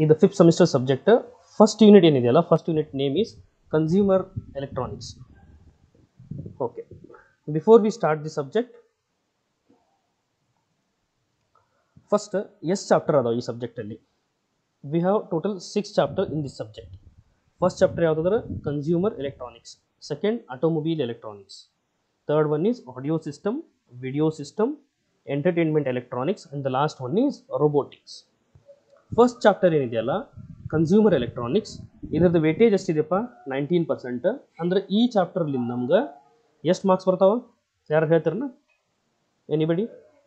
ಇದು fifth semester subject first unit ಏನಿದೆಯಲ್ಲ first unit name is consumer electronics okay before we start the subject first ಎಷ್ಟು chapter ಅದಾವ ಈ ಸಬ್ಜೆಕ್ಟಲ್ಲಿ we have total six chapter in this subject first chapter ಯಾವುದಾದ್ರೆ consumer electronics second automobile electronics third one is audio system video system entertainment electronics and the last one is robotics first chapter ಏನಿದೆಯಲ್ಲ consumer electronics ಇದ್ರದ್ದು weightage ಎಷ್ಟಿದೆಯಪ್ಪ nineteen percent ಅಂದ್ರೆ ಈ ಚಾಪ್ಟರ್ಲಿಂದ ನಮ್ಗೆ ಎಷ್ಟು marks ಬರ್ತಾವ ಯಾರು ಹೇಳ್ತಾರನ ಎನಿಬಡಿ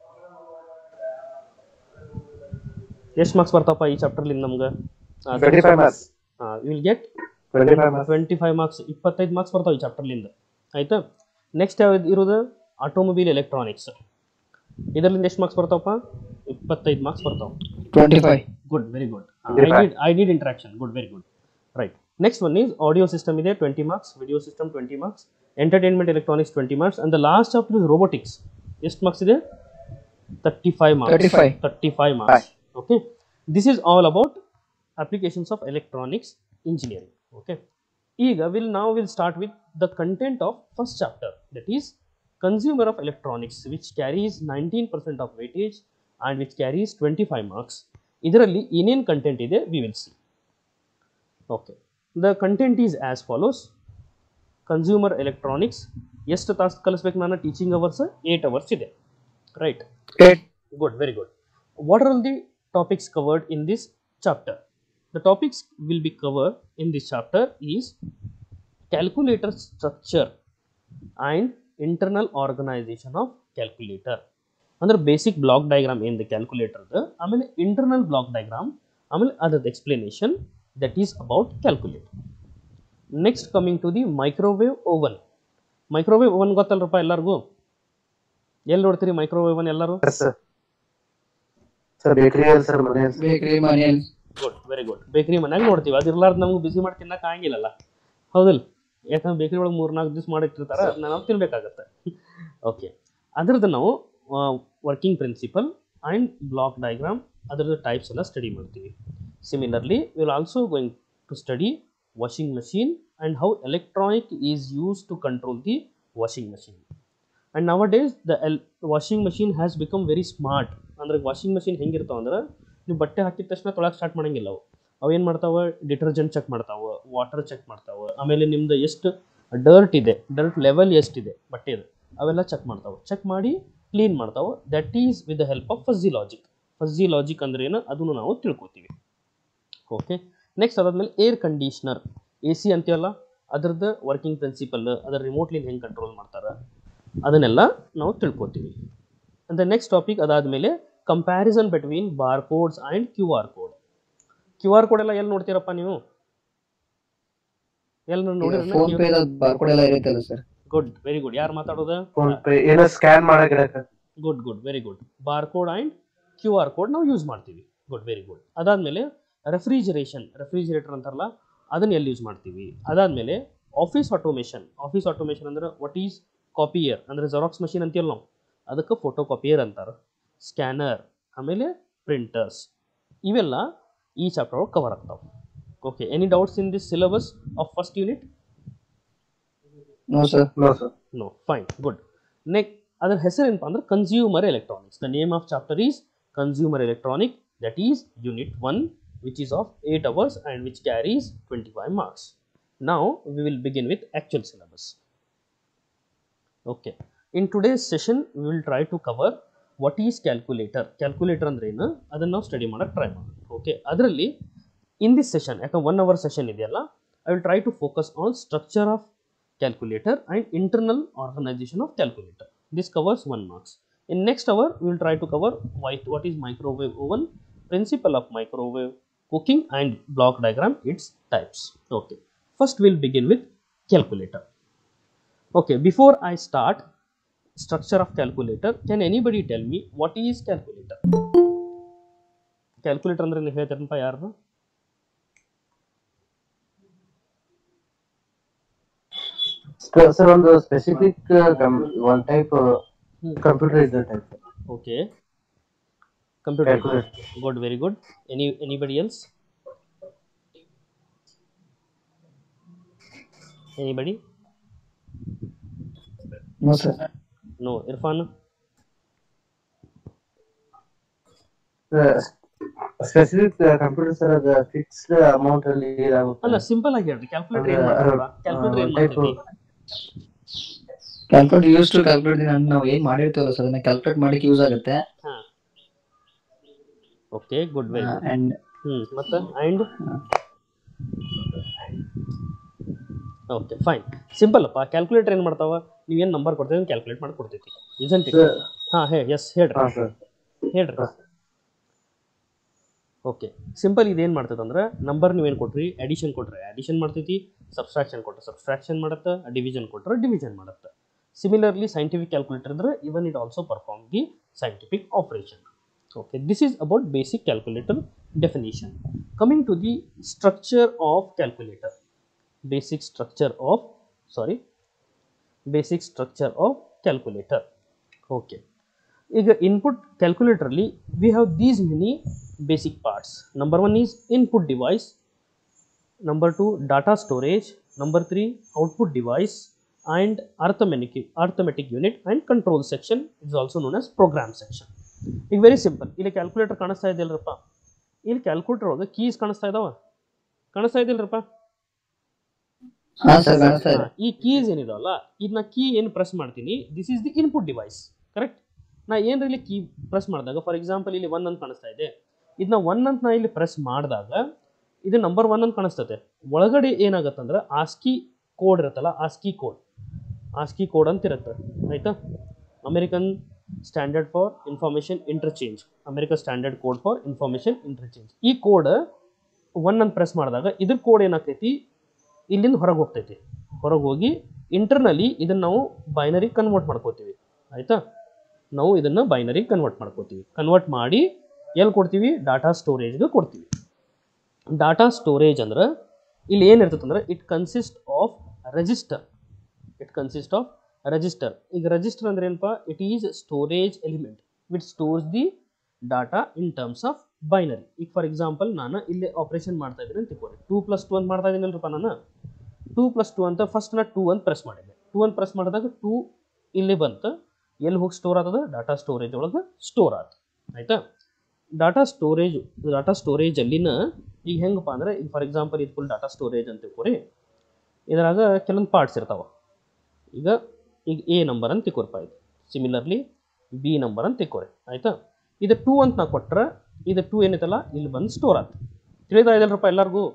ಎಷ್ಟು ಮಾರ್ಕ್ಸ್ ಬರ್ತಾವಪ್ಪ ಈ ಚಾಪ್ಟರ್ಲಿಂದ ನಮ್ಗೆ twenty five marks will get twenty five marks twenty five marks ಇಪ್ಪತ್ತೈದು ಮಾರ್ಕ್ಸ್ ಬರ್ತಾವೆ ಈ ಚಾಪ್ಟರ್ಲಿಂದ ಆಯ್ತಾ ನೆಕ್ಸ್ಟ್ ಯಾವ್ದು ಇರೋದು ಆಟೋಮೊಬೈಲ್ ಎಲೆಕ್ಟ್ರಾನಿಕ್ಸ್ ಇದರಿಂದ ಎಷ್ಟು ಮಾರ್ಕ್ಸ್ ಬರ್ತಾವಪ್ಪ ಇಪ್ಪತ್ತೈದು ಮಾರ್ಕ್ಸ್ ಬರ್ತಾವೆ twenty five good very good Very I need I need interaction good very good right next one is audio system ಇದೆ twenty marks video system twenty marks entertainment electronics twenty marks and the last chapter is robotics ಎಷ್ಟು marks ಇದೆ thirty five marks 35. Thirty five marks okay this is all about applications of electronics engineering okay ಈಗ will ನಾವು will start with the content of first chapter that is consumer of electronics which carries 19% of weightage and which carries 25 marks ಇದರಲ್ಲಿ ಏನೇನು content ಇದೆ we will see okay the content is as follows consumer electronics ಎಷ್ಟು ತಾಸು ಕಲಿಸ್ಬೇಕು ನಾನು teaching hours eight hours ಇದೆ right good very good what are all the topics covered in this chapter the topics will be covered in this chapter is calculator structure and internal organization of calculator ಅಂದ್ರೆ basic block diagram ಏನಿದೆ ಕ್ಯಾಲ್ಕುಲೇಟರ್ದು ಆಮೇಲೆ internal block diagram ಆಮೇಲೆ ಅದ್ರದ್ದು explanation that is about calculator next coming to the microwave oven microwave oven ಗೊತ್ತಲ್ರಪ್ಪ ಎಲ್ಲರಿಗೂ ಎಲ್ಲಿ ನೋಡ್ತೀರಿ ಮೈಕ್ರೋವೇವ್ ಓವನ್ ಎಲ್ಲರೂ ಸರ್ ಸರ್ ಬೇಕರಿ ಸರ್ ಮನೆ ಬೇಕ್ರಿ ಮನೆಯಲ್ಲಿ ಗುಡ್ ವೆರಿ ಗುಡ್ ಬೇಕ್ರಿ ಮನ್ಯಾಗ ನೋಡ್ತೀವಿ ಅದು ಇರ್ಲಾರ್ದು ನಮ್ಗೆ ಬಿಸಿ ಮಾಡಿ ತಿನ್ನಕ್ಕೆ ಆಗಂಗಿಲ್ಲಲ್ಲ ಹೌದಿಲ್ಲ ಯಾಕಂದ್ರೆ ಬೇಕ್ರಿ ಒಳಗೆ ಮೂರು ನಾಲ್ಕು ದಿವಸ ಮಾಡಿಟ್ಟಿರ್ತಾರೆ ಅದನ್ನ ನಾವು ತಿನ್ಬೇಕಾಗತ್ತೆ ಓಕೆ ಅದ್ರದ್ದು ನಾವು working principle and block diagram ಅದರದ್ದು ಟೈಪ್ಸ್ ಎಲ್ಲ ಸ್ಟಡಿ ಮಾಡ್ತೀವಿ similarly will also going to study washing machine and how electronic is use to control the washing machine and nowadays the L washing machine has become very smart ಅಂದ್ರೆ washing machine ಹೆಂಗಿರ್ತಾವ ಅಂದ್ರೆ ನೀವು ಬಟ್ಟೆ ಹಾಕಿದ ತಕ್ಷಣ ತೊಳಕ್ಕೆ start ಮಾಡಂಗಿಲ್ಲ ಅವು ಅವು ಏನು ಮಾಡ್ತಾವೆ ಡಿಟರ್ಜೆಂಟ್ ಚೆಕ್ ಮಾಡ್ತಾವೆ ವಾಟರ್ ಚೆಕ್ ಮಾಡ್ತಾವೆ ಆಮೇಲೆ ನಿಮ್ದು ಎಷ್ಟು ಡರ್ಟ್ ಇದೆ ಡರ್ಟ್ ಲೆವೆಲ್ ಎಷ್ಟಿದೆ ಬಟ್ಟೆದು ಅವೆಲ್ಲ ಚೆಕ್ ಮಾಡ್ತಾವೆ ಚೆಕ್ ಮಾಡಿ ಕ್ಲೀನ್ ಮಾಡ್ತಾವೆ that is with the help of fuzzy logic fuzzy logic ಅಂದ್ರೆ ಏನು ಅದನ್ನು ನಾವು ತಿಳ್ಕೊತೀವಿ ಓಕೆ ನೆಕ್ಸ್ಟ್ ಅದಾದ್ಮೇಲೆ ಏರ್ ಕಂಡೀಷ್ನರ್ ಎ ಸಿ ಅಂತೀವಲ್ಲ ಅದ್ರದ್ದು ವರ್ಕಿಂಗ್ ಪ್ರಿನ್ಸಿಪಲ್ ಅದರ ರಿಮೋಟ್ಲಿಂದ ಹೆಂಗೆ ಕಂಟ್ರೋಲ್ ಮಾಡ್ತಾರೆ ಅದನ್ನೆಲ್ಲ ನಾವು ತಿಳ್ಕೊತೀವಿ ಅಂತ ನೆಕ್ಸ್ಟ್ ಟಾಪಿಕ್ ಅದಾದಮೇಲೆ comparison between bar codes and Q R code Q R code ಎಲ್ಲ ಎಲ್ಲಿ ನೋಡ್ತೀರಪ್ಪ ನೀವು ಎಲ್ಲಿ ಫೋನ್ ನೋಡಿ ಪೇ ಬಾರ್ಕೋಡ್ ಎಲ್ಲ ಇರುತ್ತಲ್ಲ ಸರ್ ಗುಡ್ ವೆರಿ ಗುಡ್ ಯಾರು ಮಾತಾಡೋದು ಫೋನ್ ಪೇ ಏನೋ ಸ್ಕ್ಯಾನ್ ಮಾಡಕ್ಕೆ good good very good bar code and Q R code ನಾವು ಯೂಸ್ ಮಾಡ್ತೀವಿ ಗುಡ್ ವೆರಿ ಗುಡ್ ಅದಾದಮೇಲೆ ರೆಫ್ರಿಜರೇಷನ್ ರೆಫ್ರಿಜರೇಟರ್ ಅಂತಾರಲ್ಲ ಅದನ್ನ ಎಲ್ಲಿ ಯೂಸ್ ಮಾಡ್ತೀವಿ ಅದಾದಮೇಲೆ ಆಫೀಸ್ ಆಟೋಮೇಷನ್ ಆಫೀಸ್ ಆಟೋಮೇಷನ್ ಅಂದ್ರೆ ವಾಟ್ ಈಸ್ ಕಾಪಿಯರ್ ಅಂದರೆ ಜೆರಾಕ್ಸ್ ಮಷೀನ್ ಅಂತೀವಲ್ಲ ನಾವು ಅದಕ್ಕೆ ಫೋಟೋ ಕಾಪಿಯರ್ ಅಂತಾರೆ ಸ್ಕ್ಯಾನರ್ ಆಮೇಲೆ ಪ್ರಿಂಟರ್ಸ್ ಇವೆಲ್ಲ ಈ ಚಾಪ್ಟರ್ ಒಳಗೆ ಕವರ್ ಆಗ್ತಾವೆ okay any doubts in this syllabus of first unit no sir no sir no fine good next ಅದರ ಹೆಸರು ಏನಪ್ಪ ಅಂದ್ರೆ consumer electronics the name of chapter is consumer electronic that is unit one which is of eight hours and which carries twenty five marks ನಾವು we will begin with actual syllabus okay in today's session we will try to cover what is calculator calculator ಅಂದ್ರೆ ಏನು ಅದನ್ನು ನಾವು study ಮಾಡೋಕ್ಕೆ try ಮಾಡೋಣ okay ಅದರಲ್ಲಿ in this session ಯಾಕಂದ್ರೆ one hour session ಇದೆಯಲ್ಲ I will try to focus on structure of calculator and internal organization of calculator. This covers one marks. In next hour, we will try to cover why, what is microwave oven, principle of microwave cooking and block diagram, its types. Okay. First, we'll begin with calculator. Okay. Before I start structure of calculator, can anybody tell me what is calculator? Calculator ಅಂದ್ರೆ ನೀವು ಹೇಳ್ತಾರಪ್ಪ ಯಾರು sir ಒಂದು specific one type computer ಇದೆ type Okay. Computer. Calculator. Good, very good. Any anybody else? Anybody no sir no Irfan specific computer sir ಅದು fixed amount ಅಲ್ಲಿ ಇದಾಗುತ್ತೆ ಅಲ್ಲ simple ಆಗಿ ಹೇಳ್ರಿ ಕ್ಯಾಲ್ಕುಲೇಟರ್ ಏನ್ ಅದ್ರ- ಮಾಡ್ತೀರಾ ಕ್ಯಾಲ್ಕುಲೇಟರ್ ಏನ್ type ಮಾಡ್ತೀವಿ ಕ್ಯಾಲ್ಕುಲೇಟ್ ಯೂಸ್ ಟು ಕ್ಯಾಲ್ಕುಲೇಟ್ ನಾವು ಏನ್ ಮಾಡಿರ್ತೀವಲ್ಲ ಸರ್ ಅದನ್ನ ಕ್ಯಾಲ್ಕುಲೇಟ್ ಮಾಡಕ್ಕೆ ಯೂಸ್ ಆಗುತ್ತೆ okay good very good and hmm ಮತ್ತೆ ಅಂಡ್ ಓಕೆ ಫೈನ್ ಸಿಂಪಲ್ ಅಪ್ಪ ಕ್ಯಾಲ್ಕುಲೇಟರ್ ಏನ್ ಮಾಡ್ತಾವ ನೀವೇನ್ ನಂಬರ್ ಕೊಡ್ತೀವಿ ಕ್ಯಾಲ್ಕುಲೇಟ್ ಮಾಡಿ ಕೊಡ್ತೈತಿ ಇಸಂಟ್ ಇಟ್ Sir. ಹಾ ಹೇ ಎಸ್ ಹೇಳ್ರಿ ಹಾ ಸರ್ ಹೇಳ್ರಿ ಓಕೆ ಸಿಂಪಲ್ ಇದೇನು ಮಾಡ್ತದೆ ಅಂದ್ರೆ ನಂಬರ್ ನೀವೇನು ಕೊಟ್ರಿ ಅಡಿಷನ್ ಕೊಟ್ರೆ ಅಡಿಷನ್ ಮಾಡ್ತೈತಿ ಸಬ್ಸ್ಟ್ರಾಕ್ಷನ್ ಕೊಟ್ರೆ ಸಬ್ಸ್ಟ್ರಾಕ್ಷನ್ ಮಾಡುತ್ತೆ ಡಿವಿಷನ್ ಕೊಟ್ರೆ ಡಿವಿಷನ್ ಮಾಡುತ್ತೆ ಸಿಮಿಲರ್ಲಿ ಸೈಂಟಿಫಿಕ್ ಕ್ಯಾಲ್ಕುಲೇಟರ್ ಇದ್ರೆ even it also perform the scientific operation okay this is about basic calculator definition coming to the structure of calculator basic structure of sorry basic structure of calculator okay ಈಗ input ಕ್ಯಾಲ್ಕುಲೇಟರ್ಲಿ we have these many basic parts number one is input device number two data storage number three output device and arithmetic arithmetic unit and control section is also known as program section ಈಗ very simple ಇಲ್ಲಿ calculator ಕಾಣಿಸ್ತಾ ಇದೆಯಲ್ರಪ್ಪ ಇಲ್ಲಿ calculator ಒಳಗೆ keys ಕಾಣಿಸ್ತಾ ಇದಾವ ಕಾಣಿಸ್ತಾ ಇದೆಯಲ್ರಪ್ಪ ಹಾ ಸರ್ ಕಾಣಿಸ್ತಾ ಇದೆ ಹಾ, ಈ ಕೀಸ್ ಏನಿದಾವಲ್ಲ ಇದನ್ನ ಕೀ ಏನು ಪ್ರೆಸ್ ಮಾಡ್ತೀನಿ this is the input device correct ನಾ ಏನ್ರ ಇಲ್ಲಿ ಕೀ ಪ್ರೆಸ್ ಮಾಡಿದಾಗ ಫಾರ್ ಎಕ್ಸಾಂಪಲ್ ಇಲ್ಲಿ ಒನ್ ಅಂತ ಕಾಣಿಸ್ತಾ ಇದೆ ಇದನ್ನ ಒನ್ ಅಂತ ನಾ ಇಲ್ಲಿ ಪ್ರೆಸ್ ಮಾಡಿದಾಗ ಇದು ನಂಬರ್ ಒನ್ ಅಂತ ಕಾಣಿಸ್ತದೆ ಒಳಗಡೆ ಏನಾಗತ್ತಂದ್ರೆ ಆಸ್ಕಿ ಕೋಡ್ ಇರುತ್ತಲ್ಲ ಆಸ್ಕಿ ಕೋಡ್ ಆಸ್ಕಿ ಕೋಡ್ ಅಂತ ಇರುತ್ತೆ ಆಯ್ತಾ American standard for information interchange American standard code for information interchange ಈ ಕೋಡ್ ಒನ್ ಅಂತ ಪ್ರೆಸ್ ಮಾಡಿದಾಗ ಇದ್ರ ಕೋಡ್ ಏನಾಗ್ತೈತಿ ಇಲ್ಲಿಂದ ಹೊರಗೆ ಹೋಗ್ತೈತಿ ಹೊರಗೆ ಹೋಗಿ ಇಂಟರ್ನಲಿ ಇದನ್ನು ನಾವು ಬೈನರಿ ಕನ್ವರ್ಟ್ ಮಾಡ್ಕೋತೀವಿ ಆಯಿತಾ ನಾವು ಇದನ್ನು ಬೈನರಿ ಕನ್ವರ್ಟ್ ಮಾಡ್ಕೋತೀವಿ ಕನ್ವರ್ಟ್ ಮಾಡಿ ಎಲ್ಲಿ ಕೊಡ್ತೀವಿ ಡಾಟಾ ಸ್ಟೋರೇಜ್ಗೆ ಕೊಡ್ತೀವಿ ಡಾಟಾ ಸ್ಟೋರೇಜ್ ಅಂದ್ರೆ ಇಲ್ಲಿ ಏನಿರ್ತದೆ ಅಂದ್ರೆ it consist of register it consist of register ಈಗ ರೆಜಿಸ್ಟರ್ ಅಂದ್ರೆ ಏನಪ್ಪ it is storage element which stores the data in terms of binary ಈಗ ಫಾರ್ ಎಕ್ಸಾಂಪಲ್ ನಾನು ಇಲ್ಲಿ ಆಪರೇಷನ್ ಮಾಡ್ತಾ ಇದ್ದೀನಿ ಅಂತ ತಿಳ್ಕೊರಿ ಟೂ ಪ್ಲಸ್ ಟು ಅಂತ ಮಾಡ್ತಾ ಇದ್ದೀನಲ್ರಪ್ಪ ನಾನು ಟೂ ಪ್ಲಸ್ ಟು ಅಂತ ಫಸ್ಟ್ ನಾ ಟೂ ಅಂತ ಪ್ರೆಸ್ ಮಾಡಿದ್ದೆ ಟೂ ಅಂತ ಪ್ರೆಸ್ ಮಾಡಿದಾಗ ಟೂ ಇಲ್ಲಿ ಬಂತು ಎಲ್ಲಿ ಹೋಗಿ ಸ್ಟೋರ್ ಆಗ್ತದೆ ಡಾಟಾ ಸ್ಟೋರೇಜ್ ಒಳಗೆ ಸ್ಟೋರ್ ಆಯ್ತು ಆಯಿತಾ ಡಾಟಾ ಸ್ಟೋರೇಜ್ ಡಾಟಾ ಸ್ಟೋರೇಜ್ ಅಲ್ಲಿನ ಈಗ ಹೆಂಗಪ್ಪ ಅಂದರೆ ಈಗ ಫಾರ್ ಎಕ್ಸಾಂಪಲ್ ಇದು ಫುಲ್ ಡಾಟಾ ಸ್ಟೋರೇಜ್ ಅಂತ ತಿಳ್ಕೊರಿ ಇದ್ರಾಗ ಕೆಲವೊಂದು ಪಾರ್ಟ್ಸ್ ಇರ್ತಾವೆ ಈಗ ಈಗ ಎ ನಂಬರ್ ಅಂತ ತಿಳ್ಕೊರಪ್ಪ ಇದು ಸಿಮಿಲರ್ಲಿ ಬಿ ನಂಬರ್ ಅಂತ ತಿಳ್ಕೊರಿ ಆಯಿತಾ ಇದು ಟೂ ಅಂತ ನಾ ಕೊಟ್ರೆ ಇದು ಟೂ ಏನೈತಲ್ಲ ಇಲ್ಲಿ ಬಂದು ಸ್ಟೋರ್ ಆಯ್ತು ತಿಳಿತಾ ಇದೆಯಲ್ರಪ್ಪ ಎಲ್ಲರಿಗೂ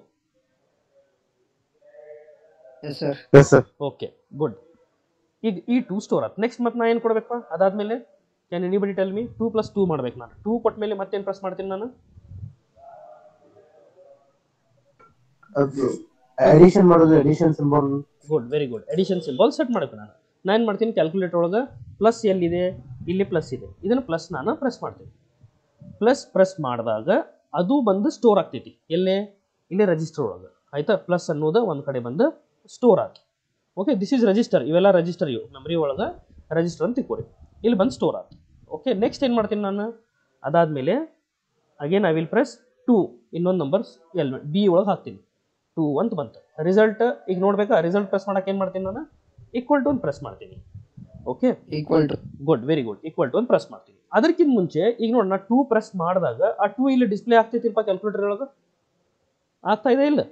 yes sir yes sir okay good ಈಗ ಈ ಟೂ ಸ್ಟೋರ್ ಆಯ್ತು ನೆಕ್ಸ್ಟ್ ಮತ್ತೆ ನಾ ಏನು ಕೊಡಬೇಕು ಅದಾದಮೇಲೆ can anybody tell me two plus two ಮಾಡ್ಬೇಕು ನಾನು ಟೂ ಕೊಟ್ಟ ಮೇಲೆ ಮತ್ತೇನು ಪ್ರೆಸ್ ಮಾಡ್ತೀನಿ ನಾನು ಅದು ಅಡಿಷನ್ ಮಾಡೋದು addition symbol good very good addition symbol set ಮಾಡಬೇಕು ನಾನು ನಾನು ಏನು ಮಾಡ್ತೀನಿ ಕ್ಯಾಲ್ಕುಲೇಟರ್ ಒಳಗೆ ಪ್ಲಸ್ ಎಲ್ಲಿದೆ ಇಲ್ಲಿ ಪ್ಲಸ್ ಇದೆ ಇದನ್ನು ಪ್ಲಸ್ ನಾನು ಪ್ರೆಸ್ ಮಾಡ್ತೀನಿ ಪ್ಲಸ್ ಪ್ರೆಸ್ ಮಾಡಿದಾಗ ಅದು ಬಂದು ಸ್ಟೋರ್ ಆಗ್ತೈತಿ ಎಲ್ಲೇ ಇಲ್ಲಿ ರಿಜಿಸ್ಟರ್ ಒಳಗೆ ಆಯ್ತಾ ಪ್ಲಸ್ ಅನ್ನೋದು ಒಂದು ಕಡೆ ಬಂದು ಸ್ಟೋರ್ ಆಗಿ ಓಕೆ ದಿಸ್ ಈಸ್ ರಿಜಿಸ್ಟರ್ ಇವೆಲ್ಲ ರಿಜಿಸ್ಟರ್ ಇವು ಮೆಮರಿ ಒಳಗೆ ರಿಜಿಸ್ಟರ್ ಅಂತ ತಿಳ್ಕೊರಿ ಇಲ್ಲಿ ಬಂದು ಸ್ಟೋರ್ ಆಯ್ತು ಓಕೆ ನೆಕ್ಸ್ಟ್ ಏನು ಮಾಡ್ತೀನಿ ನಾನು ಅದಾದಮೇಲೆ again I will press two ಇನ್ನೊಂದು ನಂಬರ್ಸ್ ಎಲ್ ಬಿ ಒಳಗೆ ಹಾಕ್ತೀನಿ ಟೂ ಅಂತ ಬಂತು ರಿಸಲ್ಟ್ ಈಗ ನೋಡ್ಬೇಕಾ ರಿಸಲ್ಟ್ ಪ್ರೆಸ್ ಮಾಡಕ್ಕೆ ಏನು ಮಾಡ್ತೀನಿ ನಾನು ಈಕ್ವಲ್ ಟು ಒಂದು ಪ್ರೆಸ್ ಮಾಡ್ತೀನಿ okay equal to good very good equal to ಒಂದು ಪ್ರೆಸ್ ಮಾಡ್ತೀನಿ ಅದಕ್ಕಿಂತ ಮುಂಚೆ ಈಗ ನೋಡಿ ನಾ ಟೂ ಪ್ರೆಸ್ ಮಾಡಿದಾಗ ಆ ಟೂ ಇಲ್ಲಿ ಡಿಸ್ಪ್ಲೇ ಆಗ್ತೈತಿಲ್ಪ ಕ್ಯಾಲ್ಕುಲೇಟರ್ ಒಳಗೆ ಆಗ್ತಾ ಇದೆ ಇಲ್ಲ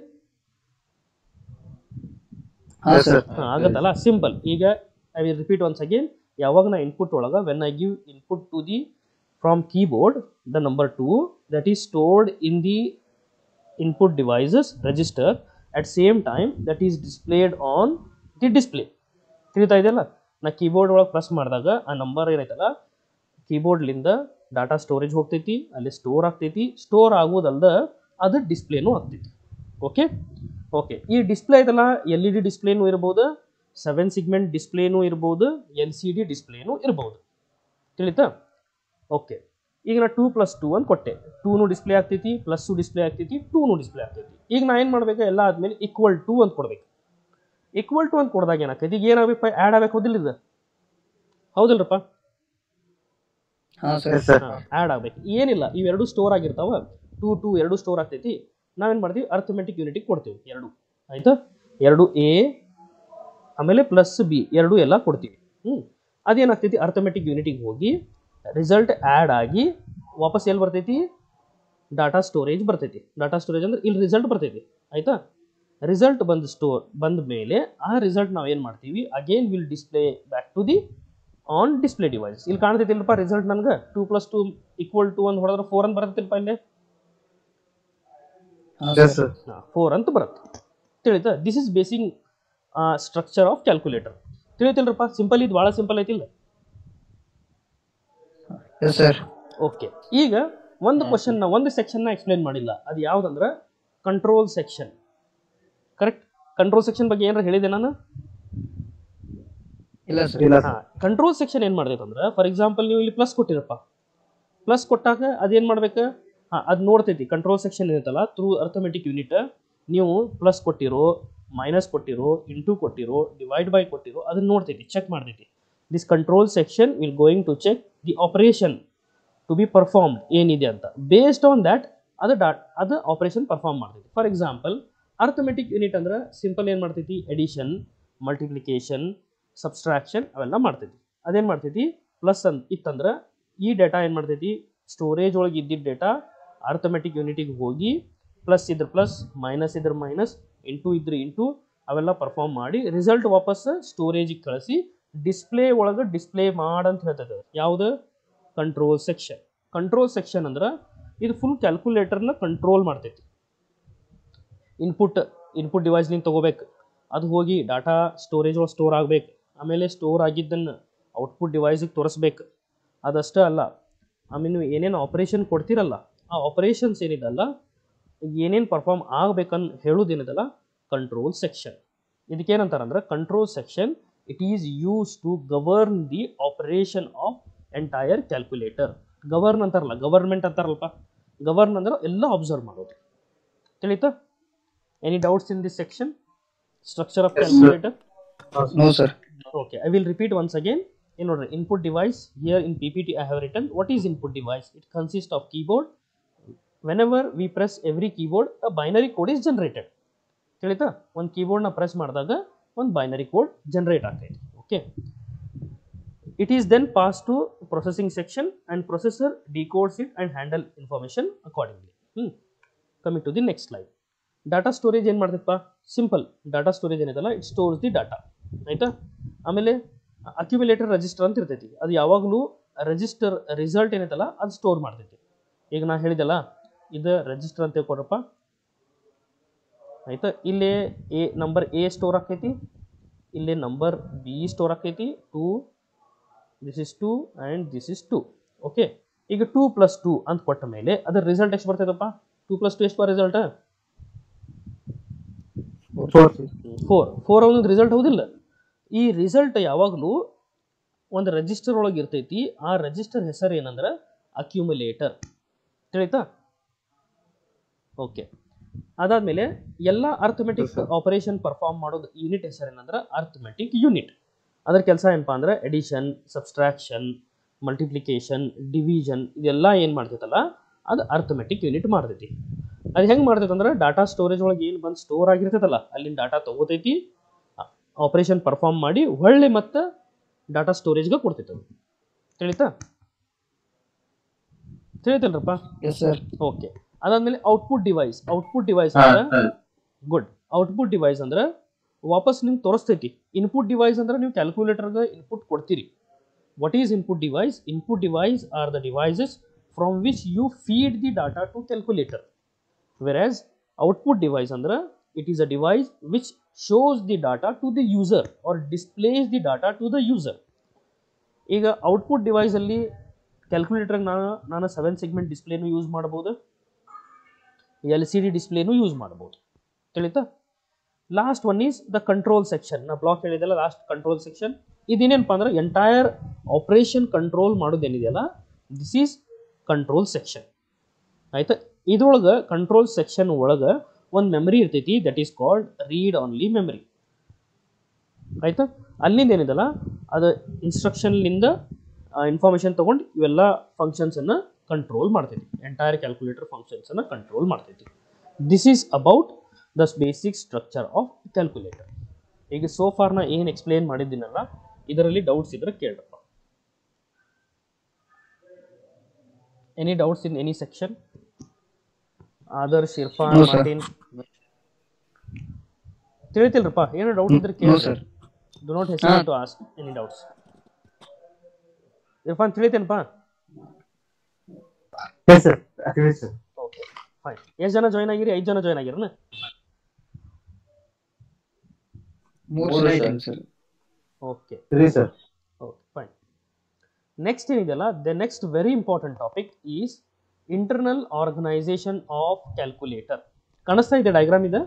ಹಾ Yes, ಸರ್ sir. ಹಾ, ಆಗತ್ತಲ್ಲ ಸಿಂಪಲ್ ಈಗ I will repeat once again ಯಾವಾಗ ನಾ ಇನ್ಪುಟ್ ಒಳಗೆ when I give input to the from keyboard the number two that is stored in the input devices register at same time that is displayed on the display ತಿಳಿತಾ ಇದೆಯಲ್ಲ ನಾ keyboard ಒಳಗೆ press ಮಾಡಿದಾಗ ಆ number ಏನೈತಲ್ಲ ಕೀಬೋರ್ಡ್ಲಿಂದ data storage ಹೋಗ್ತೈತಿ ಅಲ್ಲಿ store ಆಗ್ತೈತಿ store ಆಗೋದಲ್ದ ಅದು ಡಿಸ್ಪ್ಲೇನೂ ಆಗ್ತೈತಿ ಓಕೆ ಓಕೆ ಈ ಡಿಸ್ಪ್ಲೇ ಐತಲ್ಲ ಎಲ್ ಇ ಡಿ ಡಿಸ್ಪ್ಲೇನೂ ಇರ್ಬೋದು ಸೆವೆನ್ ಸಿಗ್ಮೆಂಟ್ ಡಿಸ್ಪ್ಲೇನೂ ಇರ್ಬೋದು ಎಲ್ ಸಿ ಡಿ ಡಿಸ್ಪ್ಲೇನೂ ಇರ್ಬೋದು ತಿಳಿತಾ ಓಕೆ ಈಗ ನಾ ಟೂ ಪ್ಲಸ್ ಟೂ ಅಂತ ಕೊಟ್ಟೆ ಟೂನು ಡಿಸ್ಪ್ಲೇ ಆಗ್ತೈತಿ ಪ್ಲಸ್ಸು ಡಿಸ್ಪ್ಲೇ ಆಗ್ತೈತಿ ಟೂನು ಡಿಸ್ಪ್ಲೇ ಆಗ್ತೈತಿ ಈಗ ನಾ ಏನು ಮಾಡ್ಬೇಕು ಎಲ್ಲ ಆದಮೇಲೆ ಈಕ್ವಲ್ ಟು ಅಂತ ಕೊಡ್ಬೇಕು ಈಕ್ವಲ್ ಟು ಅಂತ ಕೊಡಿದಾಗ ಏನಾಗ್ತೈತಿ ಈಗ ಏನಾಗಬೇಕು ಆ್ಯಡ್ ಆಗ್ಬೇಕು ಹೌದಿಲ್ಲ ಇದು ಹೌದಿಲ್ರಪ್ಪ ಹಾ ಸರ್ ಎಸ್ ಸರ್ ಆ್ಯಡ್ ಆಗ್ಬೇಕು ಏನಿಲ್ಲ ಇವೆರಡು ಸ್ಟೋರ್ ಆಗಿರ್ತಾವ ಟೂ ಟೂ ಎರಡು ಸ್ಟೋರ್ ಆಗ್ತೈತಿ ನಾವೇನು ಮಾಡ್ತೀವಿ ಅರ್ಥಮೆಟಿಕ್ ಯೂನಿಟಿಗೆ ಕೊಡ್ತೀವಿ ಎರಡು ಆಯ್ತಾ ಎರಡು ಎ ಆಮೇಲೆ ಪ್ಲಸ್ ಬಿ ಎರಡು ಎಲ್ಲ ಕೊಡ್ತೀವಿ ಹ್ಞೂ ಅದೇನಾಗ್ತೈತಿ ಅರ್ಥಮೆಟಿಕ್ ಯೂನಿಟಿಗೆ ಹೋಗಿ ರಿಸಲ್ಟ್ ಆ್ಯಡ್ ಆಗಿ ವಾಪಸ್ ಎಲ್ಲಿ ಬರ್ತೈತಿ ಡಾಟಾ ಸ್ಟೋರೇಜ್ ಬರ್ತೈತಿ ಡಾಟಾ ಸ್ಟೋರೇಜ್ ಅಂದ್ರೆ ಇಲ್ಲಿ ರಿಸಲ್ಟ್ ಬರ್ತೈತಿ ಆಯ್ತಾ ರಿಸಲ್ಟ್ ಬಂದು ಸ್ಟೋರ್ ಬಂದ ಮೇಲೆ ಆ ರಿಸಲ್ಟ್ ನಾವು ಏನು ಮಾಡ್ತೀವಿ again will display back to the on display device ಇಲ್ಲಿ ಕಾಣ್ತೈತಿಲ್ಲಪ್ಪ ರಿಸಲ್ಟ್ ನನಗೆ two plus two equal to ಅಂತ ಹೊಡೆದ್ರೆ ಫೋರ್ ಅಂತ ಬರ್ತೈತಿಲ್ಪ ಇಲ್ಲಿ Yes, sir. ಫೋರ್ ಅಂತ ಬರುತ್ತೆ ತಿಳಿತಾ this is basic structure of calculator ತಿಳಿತಿಲ್ರಪ್ಪ ಸಿಂಪಲ್ ಇದು ಭಾಳ ಸಿಂಪಲ್ ಐತಿಲ್ಲ ಎಸ್ ಸರ್ ಓಕೆ ಈಗ ಒಂದು ಕ್ವಶನ್ನ ಒಂದು ಸೆಕ್ಷನ್ನ ಎಕ್ಸ್ಪ್ಲೈನ್ ಮಾಡಿಲ್ಲ ಅದು ಯಾವುದಂದ್ರೆ control section correct control section ಬಗ್ಗೆ ಏನಾರ ಹೇಳಿದೆ ನಾನು ಇಲ್ಲ ಸರ್ ಇಲ್ಲ sir. ಕಂಟ್ರೋಲ್ ಸೆಕ್ಷನ್ ಏನು ಮಾಡ್ತೈತೆ ಅಂದ್ರೆ ಫಾರ್ ಎಕ್ಸಾಂಪಲ್ ನೀವು ಇಲ್ಲಿ ಪ್ಲಸ್ ಕೊಟ್ಟಿರಪ್ಪ ಪ್ಲಸ್ ಕೊಟ್ಟಾಗ ಅದೇನು ಮಾಡ್ಬೇಕು ಹಾಂ ಅದು ನೋಡ್ತೈತಿ ಕಂಟ್ರೋಲ್ ಸೆಕ್ಷನ್ ಇರುತ್ತಲ್ಲ ಥ್ರೂ ಅರ್ಥಮೆಟಿಕ್ ಯೂನಿಟ್ ನೀವು ಪ್ಲಸ್ ಕೊಟ್ಟಿರೋ ಮೈನಸ್ ಕೊಟ್ಟಿರೋ ಇಂಟು ಕೊಟ್ಟಿರೋ ಡಿವೈಡ್ ಬೈ ಕೊಟ್ಟಿರೋ ಅದನ್ನ ನೋಡ್ತೈತಿ ಚೆಕ್ ಮಾಡ್ತೈತಿ this control section will going to check the operation to be performed ಏನಿದೆ ಅಂತ ಬೇಸ್ಡ್ ಆನ್ ದ್ಯಾಟ್ ಅದು ಡಾಟ್ ಅದು ಆಪರೇಷನ್ ಪರ್ಫಾರ್ಮ್ ಮಾಡ್ತೈತಿ ಫಾರ್ ಎಕ್ಸಾಂಪಲ್ ಅರ್ಥಮೆಟಿಕ್ ಯೂನಿಟ್ ಅಂದ್ರೆ ಸಿಂಪಲ್ ಏನು ಮಾಡ್ತೈತಿ ಎಡಿಷನ್ ಮಲ್ಟಿಪ್ಲಿಕೇಶನ್ ಸಬ್ಸ್ಟ್ರಾಕ್ಷನ್ ಅವೆಲ್ಲ ಮಾಡ್ತೈತಿ ಅದೇನು ಮಾಡ್ತೈತಿ ಪ್ಲಸ್ ಅಂತ ಇತ್ತಂದ್ರೆ ಈ ಡೇಟಾ ಏನು ಮಾಡ್ತೈತಿ ಸ್ಟೋರೇಜ್ ಒಳಗೆ ಇದ್ದಿದ್ದ ಡೇಟಾ ಅರ್ಥಮೆಟಿಕ್ ಯೂನಿಟಿಗೆ ಹೋಗಿ ಪ್ಲಸ್ ಇದ್ರ ಪ್ಲಸ್ ಮೈನಸ್ ಇದ್ರ ಮೈನಸ್ ಇಂಟು ಇದ್ರ ಇಂಟು ಅವೆಲ್ಲ ಪರ್ಫಾರ್ಮ್ ಮಾಡಿ ರಿಸಲ್ಟ್ ವಾಪಸ್ ಸ್ಟೋರೇಜಿಗೆ ಕಳಿಸಿ ಡಿಸ್ಪ್ಲೇ ಒಳಗೆ ಡಿಸ್ಪ್ಲೇ ಮಾಡಂತ ಹೇಳ್ತದೆ ಯಾವುದು ಕಂಟ್ರೋಲ್ ಸೆಕ್ಷನ್ ಕಂಟ್ರೋಲ್ ಸೆಕ್ಷನ್ ಅಂದ್ರೆ ಇದು ಫುಲ್ ಕ್ಯಾಲ್ಕುಲೇಟರ್ನ ಕಂಟ್ರೋಲ್ ಮಾಡ್ತೈತಿ ಇನ್ಪುಟ್ ಇನ್ಪುಟ್ ಡಿವೈಸ್ನಿಂದ ತೊಗೋಬೇಕು ಅದು ಹೋಗಿ ಡಾಟಾ ಸ್ಟೋರೇಜ್ ಒಳಗೆ ಸ್ಟೋರ್ ಆಗಬೇಕು ಆಮೇಲೆ ಸ್ಟೋರ್ ಆಗಿದ್ದನ್ನು ಔಟ್ಪುಟ್ ಡಿವೈಸಿಗೆ ತೋರಿಸ್ಬೇಕು ಅದಷ್ಟೇ ಅಲ್ಲ ಆಮೇಲೆ ನೀವು ಏನೇನು ಆಪರೇಷನ್ ಕೊಡ್ತೀರಲ್ಲ ಆ ಆಪರೇಷನ್ಸ್ ಏನಿದಲ್ಲ ಏನೇನು ಪರ್ಫಾರ್ಮ್ ಆಗ್ಬೇಕಂತ ಹೇಳೋದೇನಿದಲ್ಲ ಕಂಟ್ರೋಲ್ ಸೆಕ್ಷನ್ ಇದಕ್ಕೇನಂತಾರಂದ್ರೆ control section it is use to govern the operation of entire calculator govern ಅಂತಾರಲ್ಲ ಗವರ್ಮೆಂಟ್ ಅಂತಾರಲ್ಪ ಗವರ್ನ್ ಅಂದ್ರೆ ಎಲ್ಲ ಅಬ್ಸರ್ವ್ ಮಾಡೋದು ತಿಳಿತಾ any doubts in this section structure of Yes, sir. Calculator no sir Okay, I will repeat once again. In order, input device here in PPT I have written what is input device. It consists of keyboard. Whenever we press every keyboard, a binary code is generated. ತಿಳಿತಾ ಒಂದು ಕೀಬೋರ್ಡ್ನ press ಮಾಡಿದಾಗ ಒಂದು binary code generate ಆಗ್ತೈತಿ okay it is then pass to processing section and processor decodes it and handle information accordingly ಹ್ಞೂ coming to the next slide data storage ಏನು ಮಾಡ್ತೈತಪ್ಪ simple data storage ಏನಿದಲ್ಲ it stores the data ಆಯಿತಾ ಆಮೇಲೆ accumulator register ಅಂತ ಇರ್ತೈತಿ ಅದು ಯಾವಾಗಲೂ ರಿಜಿಸ್ಟರ್ ರಿಸಲ್ಟ್ ಏನೈತಲ್ಲ ಅದು ಸ್ಟೋರ್ ಮಾಡ್ತೈತಿ ಈಗ ನಾ ಹೇಳಿದೆಲ್ಲ ಇದು ರಿಜಿಸ್ಟರ್ ಅಂತ ತಿಳ್ಕೊಡ್ರಪ್ಪ ಆಯ್ತಾ ಇಲ್ಲೇ ಎ ನಂಬರ್ ಎ ಸ್ಟೋರ್ ಆಕೈತಿ ಇಲ್ಲೇ ನಂಬರ್ ಬಿ ಸ್ಟೋರ್ ಆಕೈತಿ two this is two and this is two okay ಈಗ ಟೂ ಪ್ಲಸ್ ಟೂ ಅಂತ ಕೊಟ್ಟ ಮೇಲೆ ಅದರ ರಿಸಲ್ಟ್ ಎಷ್ಟು ಬರ್ತೈತಪ್ಪ ಟೂ ಪ್ಲಸ್ ಟು ಎಷ್ಟು ರಿಸಲ್ಟ್ Four. ಫೋರ್ ಫೋರ್ ಅವನದು ರಿಸಲ್ಟ್ ಹೌದಿಲ್ಲ ಈ ರಿಸಲ್ಟ್ ಯಾವಾಗಲೂ ಒಂದು ರಿಜಿಸ್ಟರ್ ಒಳಗೆ ಇರ್ತೈತಿ ಆ ರಿಜಿಸ್ಟರ್ ಹೆಸರು ಏನಂದ್ರೆ ಅಕ್ಯುಮುಲೇಟರ್ ತಿಳಿತಾ ಓಕೆ ಅದಾದಮೇಲೆ ಎಲ್ಲ ಅರ್ಥಮೆಟಿಕ್ ಆಪರೇಷನ್ ಪರ್ಫಾರ್ಮ್ ಮಾಡೋದು ಯೂನಿಟ್ ಹೆಸರು ಏನಂದ್ರೆ ಅರ್ಥಮೆಟಿಕ್ ಯೂನಿಟ್ ಅದ್ರ ಕೆಲಸ ಏನಪ್ಪಾ ಅಂದ್ರೆ ಎಡಿಷನ್ ಸಬ್ಸ್ಟ್ರಾಕ್ಷನ್ ಮಲ್ಟಿಪ್ಲಿಕೇಶನ್ ಡಿವಿಷನ್ ಇದೆಲ್ಲ ಏನು ಮಾಡ್ತೈತಲ್ಲ ಅದು ಅರ್ಥಮೆಟಿಕ್ ಯೂನಿಟ್ ಮಾಡ್ತೈತಿ ಅದು ಹೆಂಗೆ ಮಾಡ್ತೈತೆ ಅಂದ್ರೆ ಡಾಟಾ ಸ್ಟೋರೇಜ್ ಒಳಗೆ ಏನು ಬಂದು ಸ್ಟೋರ್ ಆಗಿರ್ತೈತಲ್ಲ ಅಲ್ಲಿನ ಡಾಟಾ ತೊಗೋತೈತಿ ಆಪರೇಷನ್ ಪರ್ಫಾರ್ಮ್ ಮಾಡಿ ಹೊಳ್ಳಿ ಮತ್ತೆ ಡಾಟಾ ಸ್ಟೋರೇಜ್ಗೆ ಕೊಡ್ತೈತೆ ಅದು ತಿಳಿತಾ ತಿಳಿತಲ್ರಪ್ಪ ಎಸ್ ಸರ್ ಓಕೆ ಅದಾದ್ಮೇಲೆ ಔಟ್ಪುಟ್ ಡಿವೈಸ್ ಔಟ್ಪುಟ್ ಡಿವೈಸ್ ಹಾ, ಅಂದ್ರೆ ಹಾ. ಗುಡ್ ಔಟ್ಪುಟ್ ಡಿವೈಸ್ ಅಂದ್ರೆ ವಾಪಸ್ ನಿಮ್ಗೆ ತೋರಿಸ್ತೈತಿ ಇನ್ಪುಟ್ ಡಿವೈಸ್ ಅಂದ್ರೆ ನೀವು ಕ್ಯಾಲ್ಕುಲೇಟರ್ಗೆ ಇನ್ಪುಟ್ ಕೊಡ್ತೀರಿ what is input device input device are the devices from which you feed the data to calculator whereas output device ಅಂದ್ರೆ it is a device which shows the data to the user or displays the data to the user ಈಗ output ಡಿವೈಸಲ್ಲಿ ಕ್ಯಾಲ್ಕುಲೇಟರ್ಗೆ ನಾನು ನಾನು seven segment ಡಿಸ್ಪ್ಲೇನು use ಮಾಡ್ಬೋದು L C D ಡಿಸ್ಪ್ಲೇನು use ಮಾಡ್ಬೋದು ತಿಳಿತಾ last one is the control section ನಾ ಬ್ಲಾಕ್ ಹೇಳಿದೆಲ್ಲ ಲಾಸ್ಟ್ ಕಂಟ್ರೋಲ್ ಸೆಕ್ಷನ್ ಇದೇನೇನಪ್ಪ ಅಂದ್ರೆ ಎಂಟೈರ್ ಆಪರೇಷನ್ ಕಂಟ್ರೋಲ್ ಮಾಡೋದೇನಿದೆಯಲ್ಲ ದಿಸ್ ಈಸ್ ಕಂಟ್ರೋಲ್ ಸೆಕ್ಷನ್ ಆಯ್ತಾ ಇದ್ರೊಳಗೆ ಕಂಟ್ರೋಲ್ ಸೆಕ್ಷನ್ ಒಳಗೆ ಒಂದು ಮೆಮರಿ ಇರ್ತೈತಿ that is called read only memory ಆಯ್ತಾ ಅಲ್ಲಿಂದ ಏನಿದಲ್ಲ ಅದು ಇನ್ಸ್ಟ್ರಕ್ಷನ್ಲಿಂದ ಇನ್ಫಾರ್ಮೇಷನ್ ತೊಗೊಂಡು ಇವೆಲ್ಲ ಫಂಕ್ಷನ್ಸನ್ನು ಕಂಟ್ರೋಲ್ ಮಾಡ್ತೈತಿ ಎಂಟೈರ್ ಕ್ಯಾಲ್ಕುಲೇಟರ್ ಫಂಕ್ಷನ್ಸನ್ನು ಕಂಟ್ರೋಲ್ ಮಾಡ್ತೈತಿ this is about the basic structure of calculator ಈಗ ಸೋಫಾರ್ ನಾ ಏನು ಎಕ್ಸ್ಪ್ಲೇನ್ ಮಾಡಿದ್ದೀನಲ್ಲ ಇದರಲ್ಲಿ ಡೌಟ್ಸ್ ಇದ್ರೆ ಕೇಳ್ರಪ್ಪ any doubts in any section Adarsh Irfan No, sir. Martin ತಿಳಿತಿಲ್ರಪ್ಪ ಏನೋ ಡೌಟ್ ಇದ್ರೆ ನೋ ಕೇಳಿ sir do not hesitate to ask any doubts Irfan ತಿಳಿತೇನಪ್ಪ ಎಸ್ ಸರ್ ಅತಿವಿ ಸರ್ ಓಕೆ ಫೈನ್ ಎಷ್ಟು ಜನ ಜಾಯ್ನ್ ಆಗಿರಿ ಐದು ಜನ ಜಾಯ್ನ್ ಆಗಿರನ ಮೂರು ಮೂರು ಜನ sir. ಇದ್ದೀನಿ sir okay three sir okay fine next ಏನಿದೆಯಲ್ಲ the next very important topic is internal organisation of calculator ಕಾಣಿಸ್ತಾ ಇದೆ ಡಯಾಗ್ರಾಮ್ ಇದೆ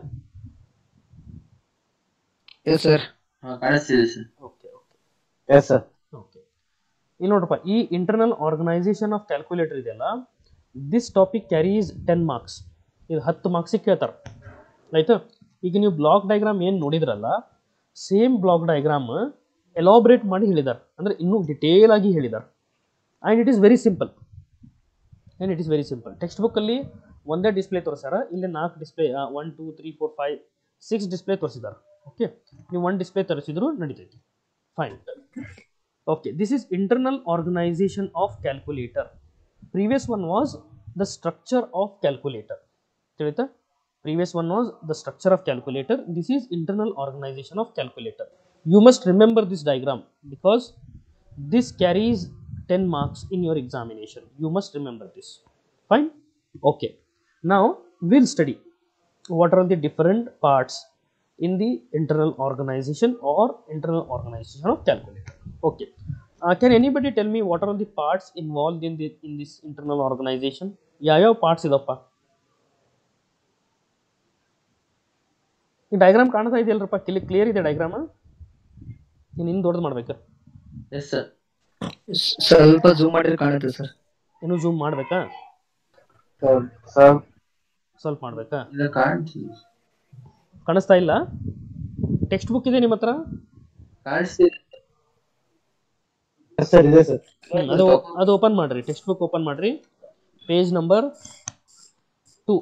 ಎಸ್ ಸರ್ ಹಾ ಕಾಣಿಸ್ತಿದೆ sir okay okay yes sir okay ಇಲ್ಲಿ ನೋಡ್ರಪ್ಪ ಈ ಇಂಟರ್ನಲ್ ಆರ್ಗನೈಸೇಷನ್ ಆಫ್ ಕ್ಯಾಲ್ಕುಲೇಟರ್ ಇದೆಯಲ್ಲ this topic carries ten marks ಇದು ಹತ್ತು ಮಾರ್ಕ್ಸಿಗೆ ಕೇಳ್ತಾರೆ ಆಯ್ತು ಈಗ ನೀವು ಬ್ಲಾಕ್ ಡಯಾಗ್ರಾಮ್ ಏನು ನೋಡಿದ್ರಲ್ಲ ಸೇಮ್ ಬ್ಲಾಕ್ ಡಯಾಗ್ರಾಮ್ ಎಲಾಬ್ರೇಟ್ ಮಾಡಿ ಹೇಳಿದ್ದಾರೆ ಅಂದರೆ ಇನ್ನೂ ಡಿಟೇಲ್ ಆಗಿ ಹೇಳಿದ್ದಾರೆ and it is very simple and it is very simple text ಬುಕ್ಕಲ್ಲಿ ಒಂದೇ ಡಿಸ್ಪ್ಲೇ ತೋರಿಸ್ಯಾರ ಇಲ್ಲಿ ನಾಲ್ಕು display one two three four five six display ತೋರಿಸಿದ್ದಾರೆ ಓಕೆ ನೀವು ಒನ್ ಡಿಸ್ಪ್ಲೇ ತೋರಿಸಿದ್ರು ನಡೀತೈತಿ fine okay this is internal organization of calculator previous one was the structure of calculator ತಿಳಿತಾ previous one was the structure of calculator this is internal organization of calculator you must remember this diagram because this carries 10 marks in your examination you must remember this fine okay now we'll study what are the different parts in the internal organization or internal organization of calculator okay uh, can anybody tell me what are the parts involved in the in this internal organization ಯಾವ್ಯಾವ parts ಇದಪ್ಪ ಈ diagram ಕಾಣ್ತಾ ಇದೆಯಲ್ರಪ್ಪ ಕಿಲಿ clear ಇದೆ diagram ನೀನು ಇನ್ನು ದೊಡ್ಡದು ಮಾಡ್ಬೇಕಾ yes sir ಸ್ವಲ್ಪ ಜೂಮ್ ಮಾಡಿದ್ರೆ ಕಾಣುತ್ತೆ ಸರ್ ಇನ್ನು ಜೂಮ್ ಮಾಡ್ಬೇಕಾ ಸರ್ ಸರ್ ಸ್ವಲ್ಪ ಮಾಡ್ಬೇಕಾ ಇಲ್ಲ ಕಾಣಿಸ್ತಿದೆ ಕಾಣಿಸ್ತಾ ಇಲ್ಲ ಟೆಕ್ಸ್ಟ್ ಬುಕ್ ಇದೆ ನಿಮ್ಮ ಹತ್ರ ಕಾಣಿಸ್ತಿದೆ ಎಸ್ ಸರ್ ಇದೆ ಸರ್ ಹ್ಮ್, ಅದು ಅದು ಓಪನ್ ಮಾಡ್ರಿ ಟೆಕ್ಸ್ಟ್ ಬುಕ್ ಓಪನ್ ಮಾಡ್ರಿ page number two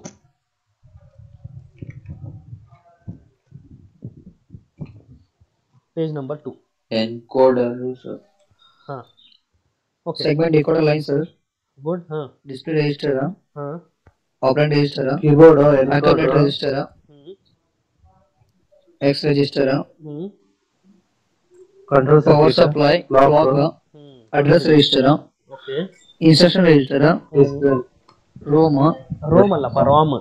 page number two encoder sir ಹಾ okay segment decoder line sir good ಹಾ ಡಿಸ್ಪ್ಲೇ ರಿಜಿಸ್ಟರ್ ಹಾ operand register keyboard automate register hmm X register hmm control power supply Clock. Clock hmm address register okay instruction register ROM ROM ಅಲ್ಲಪ್ಪ RAM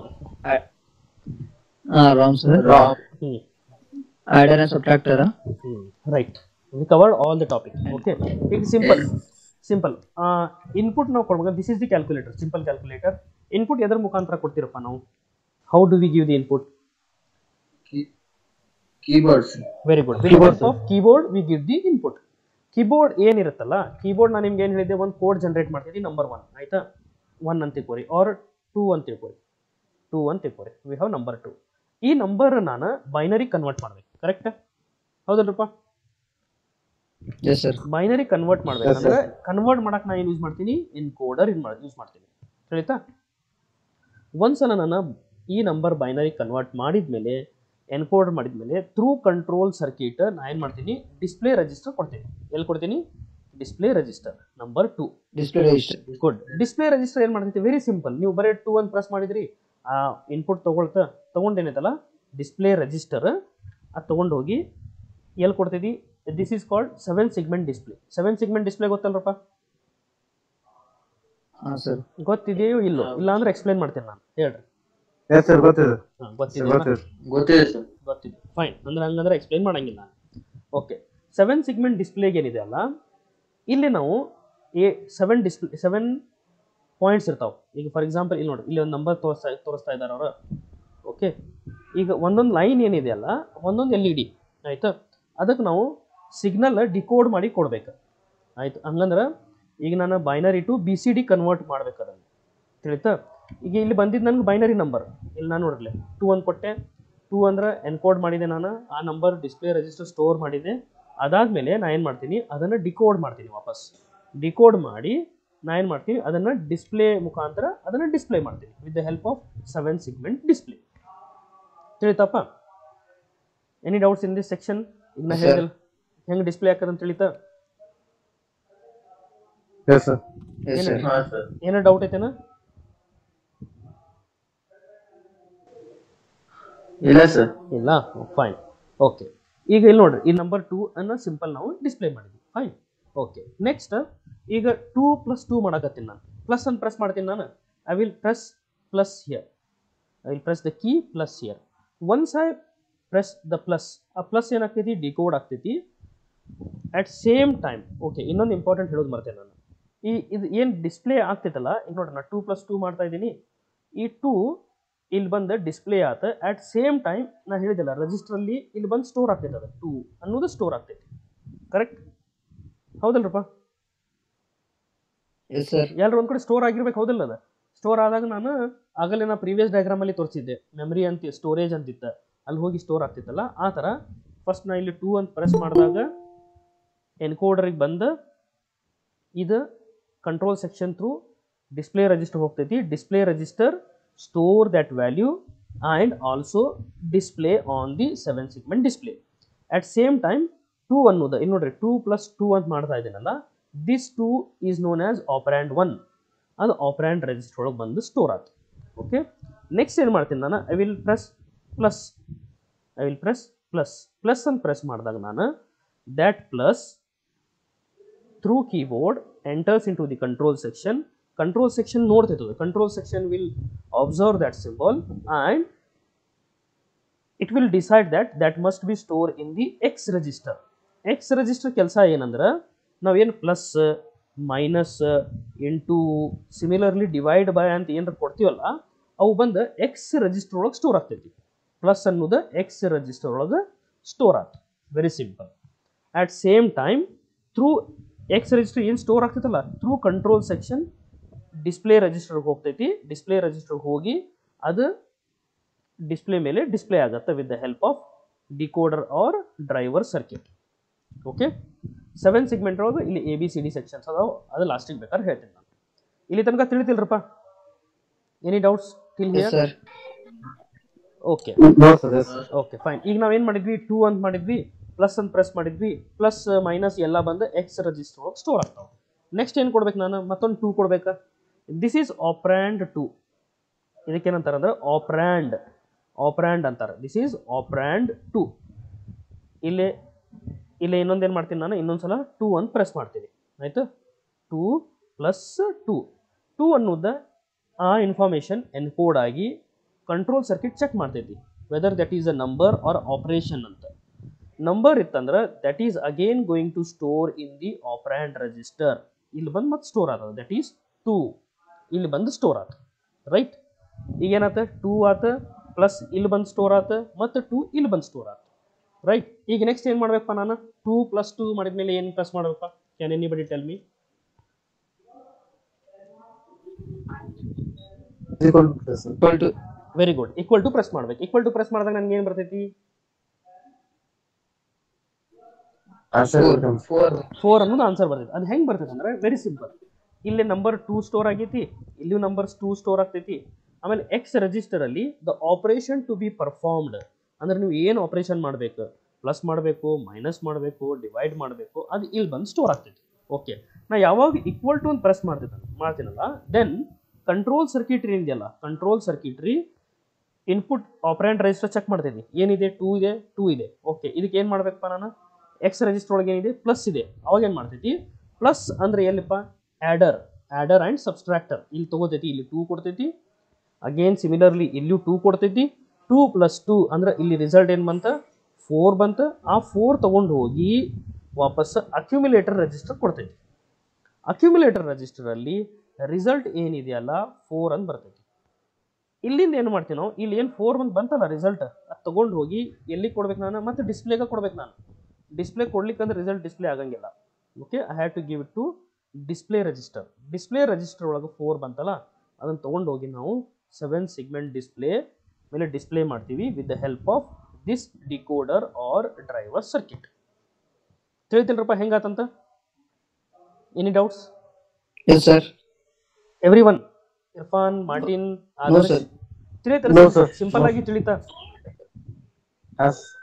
RAM sir hmm adder and subtractor right we covered all the topic okay ಈಗ simple simple input ನಾವು ಕೊಡ್ಬೇಕು this is the calculator simple calculator input ಎದ್ರ ಮುಖಾಂತರ ಕೊಡ್ತೀರಪ್ಪ ನಾವು how do we give the input keyboard sir very good with help of keyboard we give the input keyboard ಏನಿರುತ್ತಲ್ಲ keyboard ನಾನು ನಿಮ್ಗೆ ಏನು ಹೇಳಿದ್ದೆ ಒಂದು ಕೋಡ್ ಜನರೇಟ್ ಮಾಡ್ತಿದ್ದಿ ನಂಬರ್ ಒನ್ ಆಯ್ತಾ ಒನ್ ಅಂತ ತಿಳ್ಕೊರಿ ಆರ್ ಟೂ ಅಂತ ತಿಳ್ಕೊರಿ ಟೂ ಅಂತ ತಿಳ್ಕೊರಿ ವಿ ಹ್ಯಾವ್ ನಂಬರ್ ಟು ಈ ನಂಬರ್ ನಾನು ಬೈನರಿ ಕನ್ವರ್ಟ್ ಮಾಡ್ಬೇಕು ಕರೆಕ್ಟ್ ಹೌದಲ್ರಪ್ಪ ಎಸ್ ಸರ್ ಬೈನರಿ ಕನ್ವರ್ಟ್ ಮಾಡ್ಬೇಕಂದ್ರೆ ಕನ್ವರ್ಟ್ ಮಾಡಕ್ ನಾ ಏನು ಯೂಸ್ ಮಾಡ್ತೀನಿ ಎನ್ಕೋಡರ್ ಯೂಸ್ ಮಾಡ್ತೀನಿ ತಿಳಿತಾ ಒಂದ್ಸಲ ನಾನು ಈ ನಂಬರ್ ಬೈನರಿ ಕನ್ವರ್ಟ್ ಮಾಡಿದ್ಮೇಲೆ ಎನ್ಕೋಡ್ ಮಾಡಿದ್ಮೇಲೆ ಥ್ರೂ ಕಂಟ್ರೋಲ್ ಸರ್ಕ್ಯೂಟ್ ನಾ ಏನು ಮಾಡ್ತೀನಿ ಡಿಸ್ಪ್ಲೇ ರಿಜಿಸ್ಟರ್ ಕೊಡ್ತೀನಿ ಎಲ್ಲಿ ಕೊಡ್ತೀನಿ display register number two display register good display register ಏನು ಮಾಡ್ತೈತಿ ವೆರಿ ಸಿಂಪಲ್ ನೀವು ಬರೀ ಟೂ ಅಂತ ಪ್ರೆಸ್ ಮಾಡಿದ್ರಿ ಆ ಇನ್ಪುಟ್ ತೊಗೊಳ್ತಾ ತೊಗೊಂಡೇನೈತಲ್ಲ ಡಿಸ್ಪ್ಲೇ ರಿಜಿಸ್ಟರ್ ಅದು ತೊಗೊಂಡು ಹೋಗಿ ಎಲ್ಲಿ ಕೊಡ್ತೈತಿ this is called seven segment display seven segment display ಗೊತ್ತಲ್ರಪ್ಪ ಹಾ ಸರ್ ಗೊತ್ತಿದೆಯೋ ಇಲ್ಲೋ ಇಲ್ಲ ಅಂದ್ರೆ ಎಕ್ಸ್ಪ್ಲೈನ್ ಮಾಡ್ತೀನಿ ನಾನು ಹೇಳ್ರಿ ಎಸ್ ಸರ್ ಗೊತ್ತಿದೆ ಹಾಂ ಗೊತ್ತಿದೆ ಗೊತ್ತಿದೆ ಗೊತ್ತಿದೆ ಸರ್ ಗೊತ್ತಿದೆ ಫೈನ್ ಅಂದ್ರೆ ಹಂಗಂದ್ರೆ ಎಕ್ಸ್ಪ್ಲೈನ್ ಮಾಡಂಗಿಲ್ಲ ಓಕೆ ಸೆವೆನ್ ಸಿಗ್ಮೆಂಟ್ ಡಿಸ್ಪ್ಲೇಗೆ ಏನಿದೆ ಅಲ್ಲ ಇಲ್ಲಿ ನಾವು A seven display seven points ಇರ್ತಾವೆ ಈಗ ಫಾರ್ ಎಕ್ಸಾಂಪಲ್ ಇಲ್ಲಿ ನೋಡಿ ಇಲ್ಲಿ ಒಂದು ನಂಬರ್ ತೋರಿಸ್ತಾ ತೋರಿಸ್ತಾ ಇದ್ದಾರೆ ಅವರು ಓಕೆ ಈಗ ಒಂದೊಂದು ಲೈನ್ ಏನಿದೆ ಅಲ್ಲ ಒಂದೊಂದು ಎಲ್ ಇ ಡಿ ಆಯಿತಾ ಅದಕ್ಕೆ ನಾವು ಸಿಗ್ನಲ್ ಡಿಕೋಡ್ ಮಾಡಿ ಕೊಡ್ಬೇಕು ಆಯ್ತು ಹಂಗಂದ್ರೆ ಈಗ ನಾನು binary to B C D convert ಮಾಡ್ಬೇಕು ಅದನ್ನು ತಿಳಿತಾ ಈಗ ಇಲ್ಲಿ ಬಂದಿದ್ದು ನನಗೆ ಬೈನರಿ ನಂಬರ್ ಇಲ್ಲಿ ನಾನು ನೋಡಿರ್ಲಿ ಟೂ ಅಂತ ಕೊಟ್ಟೆ ಟೂ ಅಂದ್ರೆ ಎನ್ಕೋಡ್ ಮಾಡಿದೆ ನಾನು ಆ ನಂಬರ್ ಡಿಸ್ಪ್ಲೇ ರಿಜಿಸ್ಟರ್ ಸ್ಟೋರ್ ಮಾಡಿದೆ ಅದಾದಮೇಲೆ ನಾ ಏನು ಮಾಡ್ತೀನಿ ಅದನ್ನು ಡಿಕೋಡ್ ಮಾಡ್ತೀನಿ ವಾಪಸ್ ಡಿಕೋಡ್ ಮಾಡಿ ನಾ ಏನು ಮಾಡ್ತೀನಿ ಅದನ್ನು ಡಿಸ್ಪ್ಲೇ ಮುಖಾಂತರ ಅದನ್ನು ಡಿಸ್ಪ್ಲೇ ಮಾಡ್ತೀನಿ with the help of seven segment display ತಿಳಿತಪ್ಪ any doubts in this section ಈಗ ನಾ Sir. ಹೇಳಿಲ್ಲ ಹೆಂಗ್ ಡಿಸ್ಪ್ಲೇ ಹಾಕದ ಅಂತ ತಿಳಿತಾ ಎಸ್ ಸರ್ ಎಸ್ ಸರ್ ಹಾ ಸರ್ ಏನೋ ಡೌಟ್ ಐತೆನಾ ಇಲ್ಲ ಸರ್ ಇಲ್ಲ ಫೈನ್ ಓಕೆ ಈಗ ಇಲ್ಲಿ ನೋಡ್ರಿ ಈ ನಂಬರ್ ಟೂ ಅನ್ನ ಸಿಂಪಲ್ ನಾವು ಡಿಸ್ಪ್ಲೇ ಮಾಡಿದ್ವಿ ಫೈನ್ ಓಕೆ ನೆಕ್ಸ್ಟ್ ಈಗ ಟೂ ಪ್ಲಸ್ ಟೂ ಮಾಡಕತ್ತೀನಿ ನಾನು ಪ್ಲಸ್ ಅನ್ನು ಪ್ರೆಸ್ ಮಾಡ್ತೀನಿ ನಾನು I will press plus here I will press the key plus here once I press the plus ಆ ಪ್ಲಸ್ ಏನಾಗ್ತೈತಿ ಡಿಕೋಡ್ ಆಗ್ತೈತಿ ಅಟ್ ಸೇಮ್ ಟೈಮ್ ಓಕೆ ಇನ್ನೊಂದು ಇಂಪಾರ್ಟೆಂಟ್ ಹೇಳೋದು ಮರ್ತೇನೆ ನಾನು ಈ ಇದು ಏನು ಡಿಸ್ಪ್ಲೇ ಆಗ್ತೈತಲ್ಲ ಈಗ ನೋಡ್ರಿ ನಾನು ಟೂ ಪ್ಲಸ್ ಟೂ ಮಾಡ್ತಾ ಇದ್ದೀನಿ ಈ ಟೂ ಇಲ್ಲಿ ಬಂದು ಡಿಸ್ಪ್ಲೇ ಆತ ಅಟ್ ಸೇಮ್ ಟೈಮ್ ನಾ ಹೇಳಿದಿಲ್ಲ ರಿಜಿಸ್ಟ್ರಲ್ಲಿ ಇಲ್ಲಿ ಬಂದು ಸ್ಟೋರ್ ಆಗ್ತೈತೆ ಅದು ಟೂ ಅನ್ನೋದು ಸ್ಟೋರ್ ಆಗ್ತೈತಿ ಕರೆಕ್ಟ್ ಹೌದಲ್ರಪ್ಪ ಎಸ್ ಸರ್ ಎಲ್ಲರೂ ಒಂದು ಕಡೆ ಸ್ಟೋರ್ ಆಗಿರ್ಬೇಕು ಹೌದಿಲ್ಲ ಅದು ಸ್ಟೋರ್ ಆದಾಗ ನಾನು ಆಗಲೇ ನಾ ಪ್ರೀವಿಯಸ್ ಡಯಾಗ್ರಾಮಲ್ಲಿ ತೋರಿಸಿದ್ದೆ ಮೆಮರಿ ಅಂತ ಸ್ಟೋರೇಜ್ ಅಂತಿತ್ತ ಅಲ್ಲಿ ಹೋಗಿ ಸ್ಟೋರ್ ಆಗ್ತಿತ್ತಲ್ಲ ಆ ಥರ ಫಸ್ಟ್ ನಾ ಇಲ್ಲಿ ಟೂ ಅಂತ ಪ್ರೆಸ್ ಮಾಡಿದಾಗ ಎನ್ಕೋಡರಿಗೆ ಬಂದು ಇದು control section through display register ಹೋಗ್ತೈತಿ display register store that value and also display on the seven segment display at same time two ಅನ್ನೋದು ಇಲ್ಲಿ ನೋಡ್ರಿ ಟೂ ಪ್ಲಸ್ ಟೂ ಅಂತ ಮಾಡ್ತಾ ಇದ್ದೀನಲ್ಲ this two is known as operand one ಅದು operand register ಒಳಗೆ ಬಂದು ಸ್ಟೋರ್ ಆಯ್ತು ಓಕೆ ನೆಕ್ಸ್ಟ್ ಏನು ಮಾಡ್ತೀನಿ ನಾನು I will press plus I will press plus plus ಅಂತ ಪ್ರೆಸ್ ಮಾಡಿದಾಗ ನಾನು that plus through keyboard enters in to the control section control section ನೋಡ್ತಿರ್ತದೆ control section will observe that symbol and it will decide that that must be store in the X register X register ಕೆಲಸ ಏನಂದ್ರೆ ನಾವೇನು plus minus into similarly divide by ಅಂತ ಏನಾರ ಕೊಡ್ತೀವಲ್ಲ ಅವು ಬಂದು X register ಒಳಗೆ ಸ್ಟೋರ್ ಆಗ್ತೈತಿ ಪ್ಲಸ್ ಅನ್ನೋದು ಎಕ್ಸ್ ರಿಜಿಸ್ಟರ್ ಒಳಗೆ ಸ್ಟೋರ್ ಆಗ್ತದೆ very simple at same time through X register ಏನು ಸ್ಟೋರ್ ಆಗ್ತೈತಲ್ಲ ಥ್ರೂ ಕಂಟ್ರೋಲ್ ಸೆಕ್ಷನ್ ಡಿಸ್ಪ್ಲೇ ರಿಜಿಸ್ಟರ್ಗೆ ಹೋಗ್ತೈತಿ ಡಿಸ್ಪ್ಲೇ ರಿಜಿಸ್ಟರ್ಗೆ ಹೋಗಿ ಅದು ಡಿಸ್ಪ್ಲೇ ಮೇಲೆ ಡಿಸ್ಪ್ಲೇ ಆಗುತ್ತೆ with the help of decoder or driver circuit okay seven segment ಒಳಗೆ ಇಲ್ಲಿ A B C D sections ಅದಾವೆ ಅದು ಲಾಸ್ಟಿಗೆ ಬೇಕಾದ್ರೆ ಹೇಳ್ತೀನಿ ನಾನು ಇಲ್ಲಿ ತನಕ ತಿಳಿತಿಲ್ರಪ್ಪ any doubts till yes here sir okay no sir yes okay fine ಈಗ ನಾವೇನು ಮಾಡಿದ್ವಿ ಟೂ ಅಂತ ಮಾಡಿದ್ವಿ ಪ್ಲಸ್ ಅಂತ ಪ್ರೆಸ್ ಮಾಡಿದ್ವಿ ಪ್ಲಸ್ ಮೈನಸ್ ಎಲ್ಲ ಬಂದು ಎಕ್ಸ್ ರಿಜಿಸ್ಟರ್ ಒಳಗೆ ಸ್ಟೋರ್ ಆಗ್ತಾವೆ ನೆಕ್ಸ್ಟ್ ಏನು ಕೊಡ್ಬೇಕು ನಾನು ಮತ್ತೊಂದು ಟೂ ಕೊಡ್ಬೇಕಾ ದಿಸ್ ಈಸ್ ಆಪ್ರ್ಯಾಂಡ್ ಟು ಇದಕ್ಕೇನಂತಾರೆ ಅಂದ್ರೆ ಆಪ್ರ್ಯಾಂಡ್ ಆಪ್ರ್ಯಾಂಡ್ ಅಂತಾರೆ ದಿಸ್ ಈಸ್ ಆಪ್ರ್ಯಾಂಡ್ ಟು ಇಲ್ಲಿ ಇಲ್ಲಿ ಇನ್ನೊಂದೇನು ಮಾಡ್ತೀನಿ ನಾನು ಇನ್ನೊಂದ್ಸಲ ಟೂ ಅಂತ ಪ್ರೆಸ್ ಮಾಡ್ತೀನಿ ಆಯಿತು ಟೂ ಪ್ಲಸ್ ಟೂ ಟೂ ಅನ್ನೋದು ಆ ಇನ್ಫಾರ್ಮೇಷನ್ ಎನ್ಕೋಡ್ ಆಗಿ ಕಂಟ್ರೋಲ್ ಸರ್ಕ್ಯೂಟ್ ಚೆಕ್ ಮಾಡ್ತೈತಿ whether that is a number or operation ಅಂತ ನಂಬರ್ ಇತ್ತಂದ್ರೆ that is again going to store in the operand register ಇಲ್ಲಿ ಬಂದು ಮತ್ತೆ ಸ್ಟೋರ್ ಆಗ್ತದೆ ದಟ್ ಈಸ್ ಟೂ ಇಲ್ಲಿ ಬಂದು ಸ್ಟೋರ್ ಆತ ರೈಟ್ ಈಗ ಏನಾತ ಟೂ ಆತ ಪ್ಲಸ್ ಇಲ್ಲಿ ಬಂದು ಸ್ಟೋರ್ ಆತ ಮತ್ತು ಟೂ ಇಲ್ಲಿ ಬಂದು ಸ್ಟೋರ್ ಆತ ರೈಟ್ ಈಗ ನೆಕ್ಸ್ಟ್ ಏನು ಮಾಡ್ಬೇಕಪ್ಪ ನಾನು ಟೂ ಪ್ಲಸ್ ಟೂ ಮಾಡಿದ್ಮೇಲೆ ಏನು ಪ್ಲಸ್ ಮಾಡ್ಬೇಕಪ್ಪ can any body tell me equal to very good equal to press ಮಾಡ್ಬೇಕು ಈಕ್ವಲ್ ಟು ಪ್ರೆಸ್ ಮಾಡಿದಾಗ ನನಗೆ ಏನು ಬರ್ತೈತಿ ಆನ್ಸರ್ ಫೋರ್ ಫೋರ್ ಅನ್ನೋದು ಆನ್ಸರ್ ಬರ್ತೈತಿ ಅದು ಹೆಂಗೆ ಬರ್ತೈತೆ ಅಂದ್ರೆ ವೆರಿ ಸಿಂಪಲ್ ಇಲ್ಲಿ ನಂಬರ್ ಟೂ ಸ್ಟೋರ್ ಆಗೈತಿ ಇಲ್ಲಿ ನಂಬರ್ಸ್ ಟೂ ಸ್ಟೋರ್ ಆಗ್ತೈತಿ ಆಮೇಲೆ ಎಕ್ಸ್ ರಿಜಿಸ್ಟರ್ ಅಲ್ಲಿ the operation to be performed ಅಂದ್ರೆ ನೀವು ಏನು ಆಪರೇಷನ್ ಮಾಡಬೇಕು ಪ್ಲಸ್ ಮಾಡಬೇಕು ಮೈನಸ್ ಮಾಡಬೇಕು ಡಿವೈಡ್ ಮಾಡಬೇಕು ಅದು ಇಲ್ಲಿ ಬಂದು ಸ್ಟೋರ್ ಆಗ್ತೈತಿ ಓಕೆ ನಾ ಯಾವಾಗ ಈಕ್ವಲ್ ಟು ಅಂತ ಪ್ರೆಸ್ ಮಾಡ್ತಿದ್ದ ಮಾಡ್ತೀನಲ್ಲ ದೆನ್ ಕಂಟ್ರೋಲ್ ಸರ್ಕಿಟ್ರಿ ಇದೆಯಲ್ಲ control circuitry input operand register check ಮಾಡ್ತೀನಿ ಏನಿದೆ ಟೂ ಇದೆ ಟೂ ಇದೆ ಓಕೆ ಇದಕ್ಕೆ ಏನು ಮಾಡ್ಬೇಕಪ್ಪ ನಾನು ಎಕ್ಸ್ ರಿಜಿಸ್ಟರ್ ಒಳಗೆ ಏನಿದೆ ಪ್ಲಸ್ ಇದೆ ಅವಾಗ ಏನು ಮಾಡ್ತೈತಿ ಪ್ಲಸ್ ಅಂದ್ರೆ ಎಲ್ಲಿಪ್ಪ ಆ್ಯಡರ್ ಆ್ಯಡರ್ ಆ್ಯಂಡ್ ಸಬ್ಸ್ಟ್ರಾಕ್ಟರ್ ಇಲ್ಲಿ ತಗೋತೈತಿ ಇಲ್ಲಿ ಟೂ ಕೊಡ್ತೈತಿ ಅಗೇನ್ ಸಿಮಿಲರ್ಲಿ ಇಲ್ಲಿಯೂ ಟೂ ಕೊಡ್ತೈತಿ ಟೂ ಪ್ಲಸ್ ಟೂ ಅಂದ್ರೆ ಇಲ್ಲಿ ರಿಸಲ್ಟ್ ಏನು ಬಂತ ಫೋರ್ ಬಂತ ಆ ಫೋರ್ ತಗೊಂಡು ಹೋಗಿ ವಾಪಸ್ ಅಕ್ಯುಮಿಲೇಟರ್ ರಿಜಿಸ್ಟರ್ ಕೊಡ್ತೈತಿ ಅಕ್ಯುಮಿಲೇಟರ್ ರಿಜಿಸ್ಟರಲ್ಲಿ ರಿಸಲ್ಟ್ ಏನಿದೆಯಲ್ಲ ಫೋರ್ ಅಂತ ಬರ್ತೈತಿ ಇಲ್ಲಿಂದ ಏನು ಮಾಡ್ತೀವಿ ನಾವು ಇಲ್ಲಿ ಏನು ಫೋರ್ ಬಂದು ಬಂತಲ್ಲ ರಿಸಲ್ಟ್ ಅದು ತಗೊಂಡು ಹೋಗಿ ಎಲ್ಲಿ ಕೊಡ್ಬೇಕು ನಾನು ಮತ್ತೆ ಡಿಸ್ಪ್ಲೇಗೆ ಕೊಡ್ಬೇಕು ನಾನು ಡಿಸ್ಪ್ಲೇ ಕೊಡ್ಲಿಕ್ಕಂದ್ರೆ ರಿಸಲ್ಟ್ ಡಿಸ್ಪ್ಲೇ ಆಗಂಗಿಲ್ಲ okay I have to give it to display register display register ಒಳಗೆ ಫೋರ್ ಬಂತಲ್ಲ ಅದನ್ನು ತೊಗೊಂಡು ಹೋಗಿ ನಾವು ಸೆವೆನ್ ಸಿಗ್ಮೆಂಟ್ ಡಿಸ್ಪ್ಲೇ ಮೇಲೆ ಡಿಸ್ಪ್ಲೇ ಮಾಡ್ತೀವಿ with the help of this decoder or driver circuit ತಿಳಿತಿಲ್ರಪ್ಪ ಹೆಂಗಾತಂತ any doubts yes sir every one Irfan Martin No, sir. No, sir. ತಿಳಿತ ಸಿಂಪಲ್ ಆಗಿ ತಿಳಿತಾ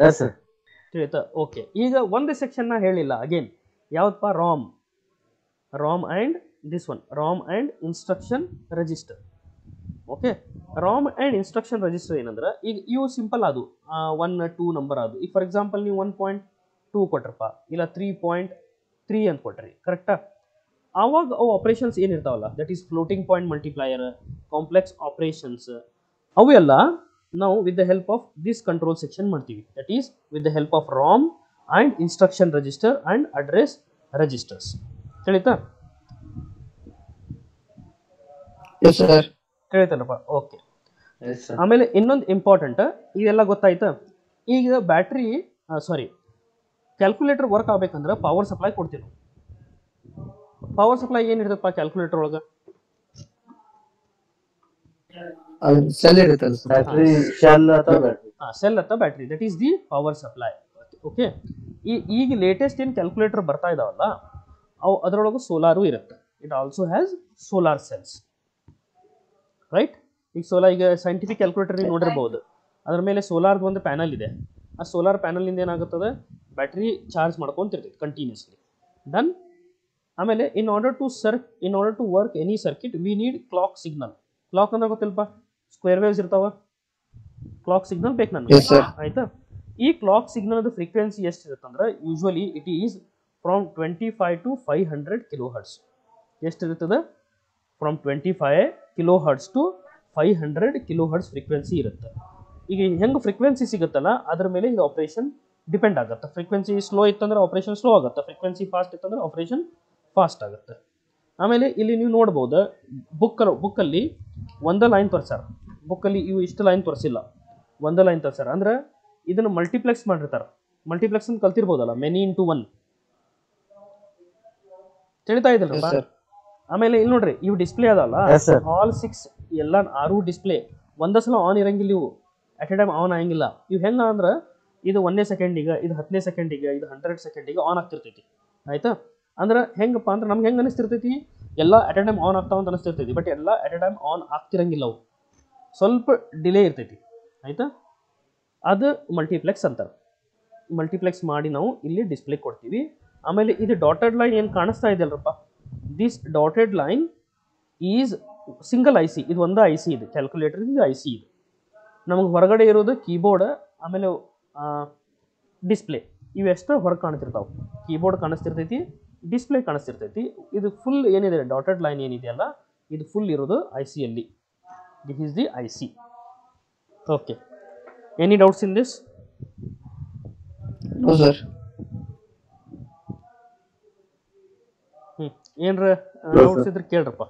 ಎಸ್ ಸರ್ ತಿಳಿತಾ ಓಕೆ ಈಗ ಒಂದು ಸೆಕ್ಷನ್ ನ ಹೇಳಿಲ್ಲ ಅಗೇನ್ ಯಾವ್ದಪ್ಪ RAM RAM and this one RAM and instruction register okay RAM and instruction register ಏನಂದ್ರೆ ಈಗ ಇವು ಸಿಂಪಲ್ ಅದು ಒನ್ ಟೂ ನಂಬರ್ ಅದು ಈಗ ಫಾರ್ ಎಕ್ಸಾಂಪಲ್ ನೀವು ಒನ್ ಪಾಯಿಂಟ್ ಟೂ ಕೊಟ್ರಪ್ಪ ಇಲ್ಲ ತ್ರೀ ಪಾಯಿಂಟ್ ತ್ರೀ ಅಂತ ಕೊಟ್ರಿ ಕರೆಕ್ಟಾ ಆವಾಗ ಅವು ಆಪರೇಷನ್ಸ್ ಏನಿರ್ತಾವಲ್ಲ that is floating point multiplier complex operations ಅವೆಲ್ಲ ನಾವು with the help of this control section ಮಾಡ್ತೀವಿ that is with the help of RAM and instruction register and address registers ತಿಳಿತಾ ಎಸ್ ಸರ್ ತಿಳಿತಲ್ಲಪ್ಪ ಓಕೆ ಎಸ್ ಸರ್ ಆಮೇಲೆ ಇನ್ನೊಂದು important ಇದೆಲ್ಲ ಗೊತ್ತಾಯ್ತಾ ಈಗ ಬ್ಯಾಟ್ರಿ ಸಾರಿ ಕ್ಯಾಲ್ಕುಲೇಟರ್ ವರ್ಕ್ ಆಗ್ಬೇಕಂದ್ರೆ ಪವರ್ ಸಪ್ಲೈ ಕೊಡ್ತೀವಿ ನಾವು ಪವರ್ ಸಪ್ಲೈ ಏನಿರ್ತಪ್ಪ ಕ್ಯಾಲ್ಕುಲೇಟರ್ ಒಳಗೆ ಅದು ಸೆಲ್ ಇರುತ್ತಲ್ಲ ಸರ್ ಬ್ಯಾಟ್ರಿ ಶೆಲ್ ಅಥವಾ ಬ್ಯಾಟ್ರಿ ಸೆಲ್ ಅಥವಾ battery that is the power supply okay ಈ ಈಗ ಲೇಟೆಸ್ಟ್ ಏನು ಕ್ಯಾಲ್ಕುಲೇಟರ್ ಬರ್ತಾ ಇದಾವಲ್ಲ ಅವು ಅದರೊಳಗೆ ಸೋಲಾರು ಇರುತ್ತೆ it also has solar cells right ಈಗ ಸೋಲಾರ್ ಈಗ ಸೈಂಟಿಫಿಕ್ ಕ್ಯಾಲ್ಕುಲೇಟರ್ ನೀವು ನೋಡಿರ್ಬೋದು ಅದ್ರ ಮೇಲೆ ಸೋಲಾರ್ದು ಒಂದು ಪ್ಯಾನಲ್ ಇದೆ ಆ ಸೋಲಾರ್ ಪ್ಯಾನಲಿಂದ ಏನಾಗುತ್ತದೆ ಬ್ಯಾಟ್ರಿ ಚಾರ್ಜ್ ಮಾಡ್ಕೊಂತಿರ್ತೈತೆ ಕಂಟಿನ್ಯೂಸ್ಲಿ ಡನ್ ಆಮೇಲೆ in order to sir in order to work any circuit we need clock signal clock ಅಂದ್ರೆ ಗೊತ್ತಿಲ್ಲಪ್ಪ ಸ್ಕ್ವೇರ್ ವೇವ್ಸ್ ಇರ್ತಾವ ಕ್ಲಾಕ್ ಸಿಗ್ನಲ್ ಬೇಕು ನನಗೆ Yes, sir. ಆಯ್ತಾ ಈ ಕ್ಲಾಕ್ ಸಿಗ್ನಲ್ದ ಫ್ರೀಕ್ವೆನ್ಸಿ ಎಷ್ಟು ಇರುತ್ತಂದ್ರೆ usually it is from twenty five to five hundred kilo hertz ಎಷ್ಟು ಇರ್ತದೆ from twenty five kilo hertz to five hundred kilo hertz frequency ಇರುತ್ತೆ ಈಗ ಹೆಂಗೆ ಫ್ರೀಕ್ವೆನ್ಸಿ ಸಿಗುತ್ತಲ್ಲ ಅದ್ರ ಮೇಲೆ ಇದು ಆಪರೇಷನ್ ಡಿಪೆಂಡ್ ಆಗುತ್ತೆ ಫ್ರೀಕ್ವೆನ್ಸಿ ಸ್ಲೋ ಇತ್ತಂದ್ರೆ ಆಪರೇಷನ್ ಸ್ಲೋ ಆಗುತ್ತೆ ಫ್ರೀಕ್ವೆನ್ಸಿ ಫಾಸ್ಟ್ ಇತ್ತಂದ್ರೆ ಆಪರೇಷನ್ ಫಾಸ್ಟ್ ಆಗುತ್ತೆ ಆಮೇಲೆ ಇಲ್ಲಿ ನೀವು ನೋಡ್ಬೋದು ಬುಕ್ ಬುಕ್ಕಲ್ಲಿ ಒಂದೇ ಲೈನ್ ತೋರಿಸ್ಯಾರ ಬುಕ್ಕಲ್ಲಿ ಇವು ಇಷ್ಟು ಲೈನ್ ತೋರಿಸಿಲ್ಲ ಒಂದೇ ಲೈನ್ ತೋರಿಸ್ಯಾರ ಅಂದ್ರೆ ಇದನ್ನು ಮಲ್ಟಿಪ್ಲೆಕ್ಸ್ ಮಾಡಿರ್ತಾರೆ ಮಲ್ಟಿಪ್ಲೆಕ್ಸ್ ಅಂತ ಕಲ್ತಿರ್ಬೋದಲ್ಲ ಮೆನಿ ಇಂಟು ಒನ್ ತಿಳಿತಾ Yes, ಇದ್ದಲ್ರಪ್ಪ sir. ಆಮೇಲೆ ಇಲ್ಲಿ ನೋಡ್ರಿ ಇವು ಡಿಸ್ಪ್ಲೇ ಅದಲ್ಲ Yes, sir. ಆಲ್ ಸಿಕ್ಸ್ ಎಲ್ಲ ಆರು ಡಿಸ್ಪ್ಲೇ ಒಂದೇ ಸಲ ಆನ್ ಇರಂಗಿಲ್ಲ ಇವು ಅಟ್ ಎ ಟೈಮ್ ಆನ್ ಆಗಂಗಿಲ್ಲ ಇವು ಹೆಂಗ ಅಂದ್ರೆ ಇದು ಒಂದನೇ ಸೆಕೆಂಡಿಗೆ ಇದು ಹತ್ತನೇ ಸೆಕೆಂಡಿಗೆ ಇದು ಹಂಡ್ರೆಡ್ ಸೆಕೆಂಡಿಗೆ ಆನ್ ಆಗ್ತಿರ್ತೈತಿ ಆಯ್ತಾ ಅಂದ್ರೆ ಹೆಂಗಪ್ಪ ಅಂದ್ರೆ ನಮ್ಗೆ ಹೆಂಗೆ ಅನಿಸ್ತಿರ್ತೈತಿ ಎಲ್ಲ ಅಟ್ ಎ ಟೈಮ್ ಆನ್ ಆಗ್ತಾವ ಅಂತ ಅನಿಸ್ತಿರ್ತೈತಿ ಬಟ್ ಎಲ್ಲ ಅಟ್ ಎ ಟೈಮ್ ಆನ್ ಆಗ್ತಿರಂಗಿಲ್ಲ ಅವು ಸ್ವಲ್ಪ ಡಿಲೇ ಇರ್ತೈತಿ ಆಯ್ತಾ ಅದು ಮಲ್ಟಿಪ್ಲೆಕ್ಸ್ ಅಂತಾರೆ ಮಲ್ಟಿಪ್ಲೆಕ್ಸ್ ಮಾಡಿ ನಾವು ಇಲ್ಲಿ ಡಿಸ್ಪ್ಲೇ ಕೊಡ್ತೀವಿ ಆಮೇಲೆ ಇದು ಡಾಟೆಡ್ ಲೈನ್ ಏನು ಕಾಣಿಸ್ತಾ ಇದೆಯಲ್ರಪ್ಪ this dotted line is single I C ಇದು ಒಂದೇ ಐ ಸಿ ಇದೆ ಕ್ಯಾಲ್ಕುಲೇಟರ್ ಇದು ಐ ಸಿ ಇದೆ ನಮಗೆ ಹೊರಗಡೆ ಇರೋದು ಕೀಬೋರ್ಡ್ ಆಮೇಲೆ ಡಿಸ್ಪ್ಲೇ ಇವೆಷ್ಟು ಹೊರಗೆ ಕಾಣ್ತಿರ್ತಾವೆ ಕೀಬೋರ್ಡ್ ಕಾಣಿಸ್ತಿರ್ತೈತಿ ಡಿಸ್ಪ್ಲೇ ಕಾಣಿಸ್ತಿರ್ತೈತಿ ಇದು ಫುಲ್ ಏನಿದೆ ಡಾಟೆಡ್ ಲೈನ್ ಏನಿದೆಯಲ್ಲ ಇದು ಫುಲ್ ಇರೋದು ಐ ಸಿಯಲ್ಲಿ this is the I C okay any doubts in this no sir ಹ್ಞೂ ಏನ್ರ ಡೌಟ್ಸ್ ಇದ್ರೆ ಕೇಳ್ರಪ್ಪ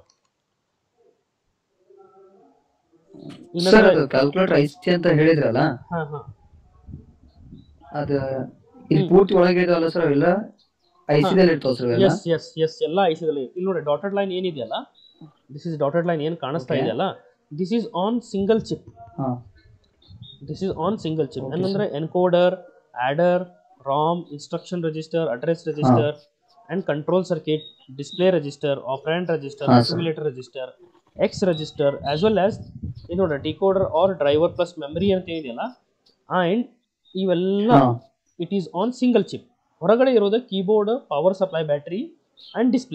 ಸರ್ ಅದು ಕ್ಯಾಲ್ಕುಲೇಟರ್ ಐತಿ ಅಂತ ಹೇಳಿದ್ರಲ್ಲ ಹಾಂ ಹಾಂ ಅದ ಇಲ್ಲಿ ಪೂರ್ತಿ ಒಳಗೆ ಇದಾವಲ್ಲ ಸರ್ ಅವೆಲ್ಲ ಐಸಿದಲ್ಲಿ ಇರ್ತಾವ ಸರ್ ಅವೆಲ್ಲ ಎಸ್ ಎಸ್ ಎಸ್ ಎಲ್ಲ ಐಸಿದಲ್ಲಿ ಇಲ್ಲಿ ನೋಡಿ ಡಾಟೆಡ್ ಲೈನ್ ಏನಿದೆಯಲ್ಲ ದಿಸ್ ಇಸ್ ಡಾಟೆಡ್ ಲೈನ್ ಏನು ಕಾಣಿಸ್ತಾ Okay. ಇದೆಯಲ್ಲ this is on single chip ಹಾ this is on single chip Okay, ಏನಂದ್ರೆ encoder adder RAM instruction register address register and control circuit display register operand register ಹಾ, sir. Accumulator register X register as well as ಇದು ನೋಡಿ decoder or driver plus memory ಅಂತ ಏನಿದೆಯಲ್ಲ and ಇವೆಲ್ಲ ಹಾ it is on single chip ಹೊರಗಡೆ ಇರೋದು keyboard power supply battery and display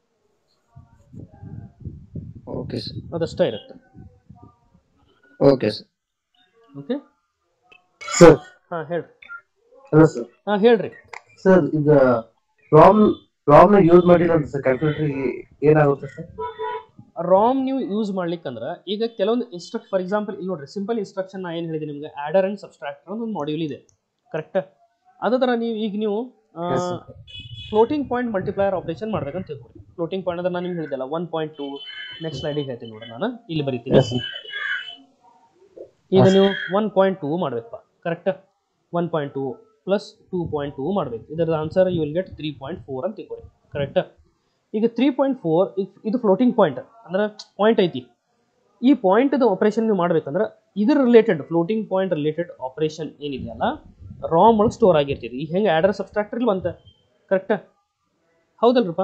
okay sir ಅದಷ್ಟೇ ಇರುತ್ತೆ ಓಕೆ ಸರ್ ಓಕೆ ಸರ್ ಹಾಂ ಹೇಳ್ರಿ ಹಲೋ ಸರ್ ಹಾಂ ಹೇಳ್ರಿ ಸರ್ ಈಗ ರಾಮ್ ರಾಮ್ ನ ಯೂಸ್ ಮಾಡಿರೋದು ಸರ್ ಕ್ಯಾಲ್ಕುಲೇಟರ್ ಏನಾಗುತ್ತೆ ಸರ್ ರಾಮ್ ನೀವು ಯೂಸ್ ಮಾಡ್ಲಿಕ್ಕಂದ್ರೆ ಈಗ ಕೆಲವೊಂದು ಇನ್ಸ್ಟ್ರಕ್ ಫಾರ್ ಎಕ್ಸಾಂಪಲ್ ಇಲ್ಲಿ ನೋಡ್ರಿ ಸಿಂಪಲ್ ಇನ್ಸ್ಟ್ರಕ್ಷನ್ ನಾ ಏನು ಹೇಳಿದೆ ನಿಮ್ಗೆ ಆಡರ್ ಆ್ಯಂಡ್ ಸಬ್ಸ್ಟ್ರಾಕ್ಟರ್ ಅಂತ ಒಂದು ಮಾಡ್ಯೂಲ್ ಇದೆ ಕರೆಕ್ಟ್ ಅದೇ ಥರ ನೀವು ಈಗ ನೀವು Yes, sir. Floating point multiplier operation ಮಾಡ್ಬೇಕಂತ ತಿಳ್ಕೊಡಿ ಫ್ಲೋಟಿಂಗ್ ಪಾಯಿಂಟ್ ಅಂದ್ರೆ ನಾನು ನಿಮ್ಗೆ ಹೇಳಿದೆಲ್ಲ ಒನ್ ಪಾಯಿಂಟ್ ಟು ನೆಕ್ಸ್ಟ್ ಸ್ಲೈಡಿಗೆ ಹೇಳ್ತೀನಿ ನೋಡಿ ನಾನು ಇಲ್ಲಿ ಬರಿತೀನಿ Yes, sir. ಈಗ ನೀವು ಒನ್ ಪಾಯಿಂಟ್ ಟೂ ಮಾಡಬೇಕಪ್ಪ correct one point two plus two point two ಮಾಡಬೇಕು ಇದರ answer you will get three point four ಅಂತ ತಿಳ್ಕೊಡಿ ಕರೆಕ್ಟ್ ಈಗ ತ್ರೀ ಪಾಯಿಂಟ್ ಫೋರ್ ಇದು ಫ್ಲೋಟಿಂಗ್ ಪಾಯಿಂಟ್ ಅಂದ್ರೆ ಪಾಯಿಂಟ್ ಐತಿ ಈ ಪಾಯಿಂಟ್ದು ಆಪರೇಷನ್ ನೀವು ಮಾಡ್ಬೇಕಂದ್ರೆ ಇದ್ರ related floating point related operation ಏನಿದೆಯಲ್ಲ ರಾಮ್ ಒಳಗೆ ಸ್ಟೋರ್ ಆಗಿರ್ತೈತಿ ಈಗ ಹೆಂಗೆ ಆ್ಯಡ್ರೆಸ್ ಸಬ್ಸ್ಟ್ರಾಕ್ಟರ್ ಇಲ್ಲ ಬಂತ ಕರೆಕ್ಟ್ ಹೌದಲ್ರಪ್ಪ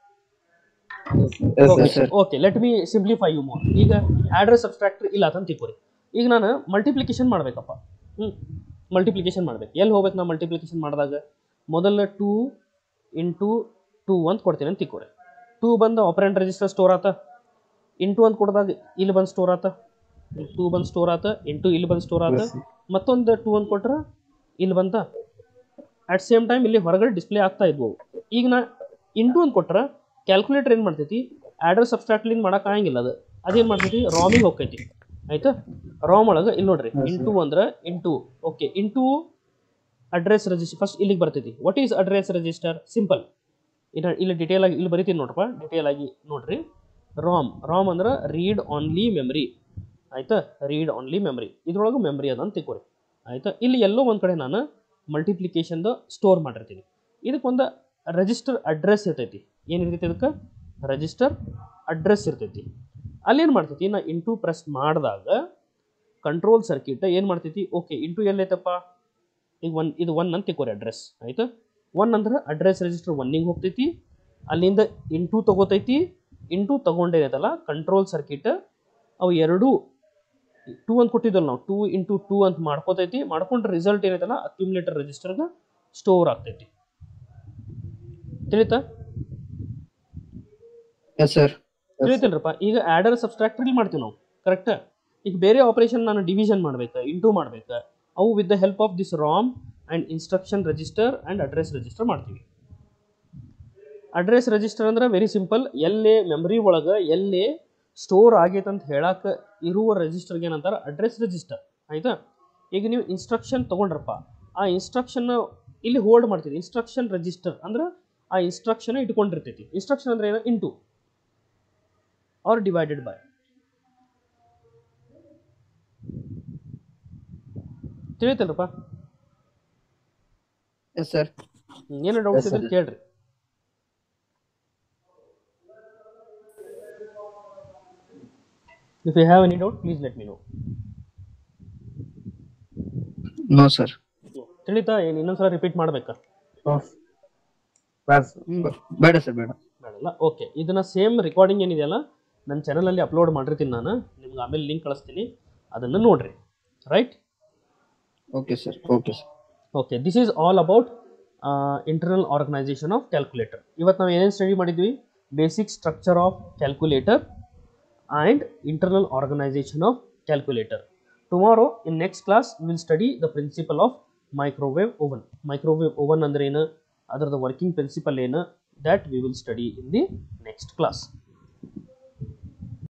Yes, sir. Sir okay let me simplify you more ಈಗ ಆಡ್ರೆಸ್ ಸಬ್ಸ್ಟ್ರಾಕ್ಟರ್ ಇಲ್ಲ ಅಂತ ತಿಳ್ಕೊರಿ ಈಗ ನಾನು ಮಲ್ಟಿಪ್ಲಿಕೇಶನ್ ಮಾಡಬೇಕಪ್ಪ ಹ್ಞೂ ಮಲ್ಟಿಪ್ಲಿಕೇಶನ್ ಮಾಡ್ಬೇಕು ಎಲ್ಲಿ ಹೋಗ್ಬೇಕು ನಾ ಮಲ್ಟಿಪ್ಲಿಕೇಶನ್ ಮಾಡಿದಾಗ ಮೊದಲ ಟೂ ಇಂಟು ಟೂ ಅಂತ ಕೊಡ್ತೀನಿ ಅಂತ ತಿಕ್ಕೋರಿ ಟೂ ಬಂದು ಆಪರೆಂಟ್ ರಿಜಿಸ್ಟರ್ ಸ್ಟೋರ್ ಆತ ಇಂಟು ಅಂತ ಕೊಡಿದಾಗ ಇಲ್ಲಿ ಬಂದು ಸ್ಟೋರ್ ಆತ ಟೂ ಬಂದು ಸ್ಟೋರ್ ಆತ ಇಂಟು ಇಲ್ಲಿ ಬಂದು ಸ್ಟೋರ್ ಆತ ಮತ್ತೊಂದು ಟೂ ಅಂತ ಕೊಟ್ರೆ ಇಲ್ಲಿ ಬಂತ ಅಟ್ ಸೇಮ್ ಟೈಮ್ ಇಲ್ಲಿ ಹೊರಗಡೆ ಡಿಸ್ಪ್ಲೇ ಆಗ್ತಾ ಇದ್ವು ಈಗ ನಾ ಇಂಟು ಅಂತ ಕೊಟ್ರೆ ಕ್ಯಾಲ್ಕುಲೇಟರ್ ಏನು ಮಾಡ್ತೈತಿ ಆ್ಯಡರ್ ಸಬ್ಸ್ಟ್ರಾಕ್ಟ್ಲಿಂದ ಮಾಡಕ್ಕೆ ಆಗಂಗಿಲ್ಲ ಅದು ಅದೇನು ಮಾಡ್ತೈತಿ ರಾಮಿಗೆ ಹೋಗ್ತೈತಿ ಆಯ್ತಾ ರಾಮ್ ಒಳಗೆ ಇಲ್ಲಿ ನೋಡ್ರಿ ಇಂಟು ಅಂದ್ರೆ into okay into address register first ಇಲ್ಲಿಗೆ ಬರ್ತೈತಿ what is address register simple ಇನ್ನು ಇಲ್ಲಿ ಡಿಟೇಲ್ ಆಗಿ ಇಲ್ಲಿ ಬರಿತೀನಿ ನೋಡ್ರಪ್ಪ ಡಿಟೇಲ್ ಆಗಿ ನೋಡ್ರಿ ರಾಮ್ ರಾಮ್ ಅಂದ್ರೆ ರೀಡ್ ಆನ್ಲಿ ಮೆಮರಿ ಆಯ್ತಾ ರೀಡ್ ಆನ್ಲಿ ಮೆಮರಿ ಇದ್ರೊಳಗೆ ಮೆಮರಿ ಅದ ಅಂತ ತಿಳ್ಕೊರಿ ಆಯ್ತಾ ಇಲ್ಲಿ ಎಲ್ಲೋ ಒಂದು ಕಡೆ ನಾನು ಮಲ್ಟಿಪ್ಲಿಕೇಶನ್ದು ಸ್ಟೋರ್ ಮಾಡಿರ್ತೀನಿ ಇದಕ್ಕೊಂದು ರಿಜಿಸ್ಟರ್ ಅಡ್ರೆಸ್ ಇರ್ತೈತಿ ಏನಿರ್ತೈತಿ ಇದಕ್ಕೆ ರಿಜಿಸ್ಟರ್ ಅಡ್ರೆಸ್ ಇರ್ತೈತಿ ಅಲ್ಲೇನು ಮಾಡ್ತೈತಿ ನಾ ಇಂಟು ಪ್ರೆಸ್ ಮಾಡಿದಾಗ ಕಂಟ್ರೋಲ್ ಸರ್ಕ್ಯೂಟ್ ಏನು ಮಾಡ್ತೈತಿ ಓಕೆ ಇಂಟು ಎಲ್ಲೈತಪ್ಪ ಈಗ ಒನ್ ಇದು ಒನ್ ಅಂತ ತಿಳ್ಕೊರಿ ಅಡ್ರೆಸ್ ಆಯ್ತಾ ಒನ್ ಅಂದ್ರೆ ಅಡ್ರೆಸ್ ರಿಜಿಸ್ಟರ್ ಒನ್ನಿಗೆ ಹೋಗ್ತೈತಿ ಅಲ್ಲಿಂದ ಇಂಟು ತಗೋತೈತಿ ಇಂಟು ತಗೊಂಡೇನೈತಲ್ಲ ಕಂಟ್ರೋಲ್ ಸರ್ಕ್ಯೂಟ್ ಅವು ಎರಡೂ ಟೂ ಅಂತ ಕೊಟ್ಟಿದ್ದಲ್ಲ ನಾವು ಟೂ ಇಂಟು ಟೂ ಅಂತ ಮಾಡ್ಕೋತೈತಿ ಮಾಡ್ಕೊಂಡ್ರೆ ರಿಸಲ್ಟ್ ಏನೈತಲ್ಲ ಅಕ್ಯುಮ್ಯುಲೇಟರ್ ರಿಜಿಸ್ಟರ್ಗೆ ಸ್ಟೋರ್ ಆಗ್ತೈತಿ ತಿಳಿತಾ ಎಸ್ ಸರ್ ತಿಳಿತಿಲ್ರಪ್ಪ ಈಗ ಆ್ಯಡರ್ ಸಬ್ಸ್ಟ್ರಾಕ್ಟ್ರಿ ಮಾಡ್ತೀವಿ ನಾವು ಕರೆಕ್ಟ್ ಈಗ ಬೇರೆ ಆಪರೇಷನ್ ನಾನು ಡಿವಿಷನ್ ಮಾಡ್ಬೇಕು ಇಂಟು ಮಾಡ್ಬೇಕು ಅವು with the help of this RAM and instruction register and address register ಮಾಡ್ತೀವಿ ಅಡ್ರೆಸ್ ರಿಜಿಸ್ಟರ್ ಅಂದ್ರೆ ವೆರಿ ಸಿಂಪಲ್ ಎಲ್ಲೇ ಮೆಮರಿ ಒಳಗೆ ಎಲ್ಲೇ ಸ್ಟೋರ್ ಆಗೈತೆ ಅಂತ ಹೇಳಕ್ಕೆ ಇರುವ ರಿಜಿಸ್ಟರ್ಗೆ ಏನಂತಾರೆ ಅಡ್ರೆಸ್ ರಿಜಿಸ್ಟರ್ ಆಯಿತಾ ಈಗ ನೀವು ಇನ್ಸ್ಟ್ರಕ್ಷನ್ ತೊಗೊಂಡ್ರಪ್ಪ ಆ ಇನ್ಸ್ಟ್ರಕ್ಷನ್ ಇಲ್ಲಿ ಹೋಲ್ಡ್ ಮಾಡ್ತೀವಿ ಇನ್ಸ್ಟ್ರಕ್ಷನ್ ರಿಜಿಸ್ಟರ್ ಅಂದ್ರೆ ಆ ಇನ್ಸ್ಟ್ರಕ್ಷನ್ ಇಟ್ಕೊಂಡಿರ್ತೈತಿ ಇನ್ಸ್ಟ್ರಕ್ಷನ್ ಅಂದ್ರೆ ಏನು ಇಂಟು ಆರ್ ಡಿವೈಡೆಡ್ ಬೈ ತಿಳಿತಲ್ರಪ್ಪ ಎಸ್ ಸರ್ ಏನು ಡೌಟ್ಸ್ Yes, ಇದ್ರೆ ಕೇಳ್ರಿ if you have any doubt please let me know no sir ತಿಳಿತಾ ಏನು ಇನ್ನೊಂದ್ಸಲ ರಿಪೀಟ್ ಮಾಡ್ಬೇಕಾ ಬೇಡ ಸರ್ ಬೇಡ ಬೇಡಲ್ಲ ಓಕೆ ಇದನ್ನ ಸೇಮ್ ರೆಕಾರ್ಡಿಂಗ್ ಏನಿದೆಯಲ್ಲ ನನ್ನ ಚಾನಲಲ್ಲಿ ಅಪ್ಲೋಡ್ ಮಾಡಿರ್ತೀನಿ ನಾನು ನಿಮ್ಗೆ ಆಮೇಲೆ ಲಿಂಕ್ ಕಳಿಸ್ತೀನಿ ಅದನ್ನು ನೋಡ್ರಿ right okay sir okay sir okay this is all about internal organisation of calculator ಇವತ್ತು ನಾವು ಏನೇನು ಸ್ಟಡಿ ಮಾಡಿದ್ವಿ basic structure of calculator and internal organisation of calculator tomorrow in next class will study the principle of microwave oven microwave oven ಅಂದ್ರೆ ಏನು ಅದರದ್ದು working principle ಏನು that we will study in the next class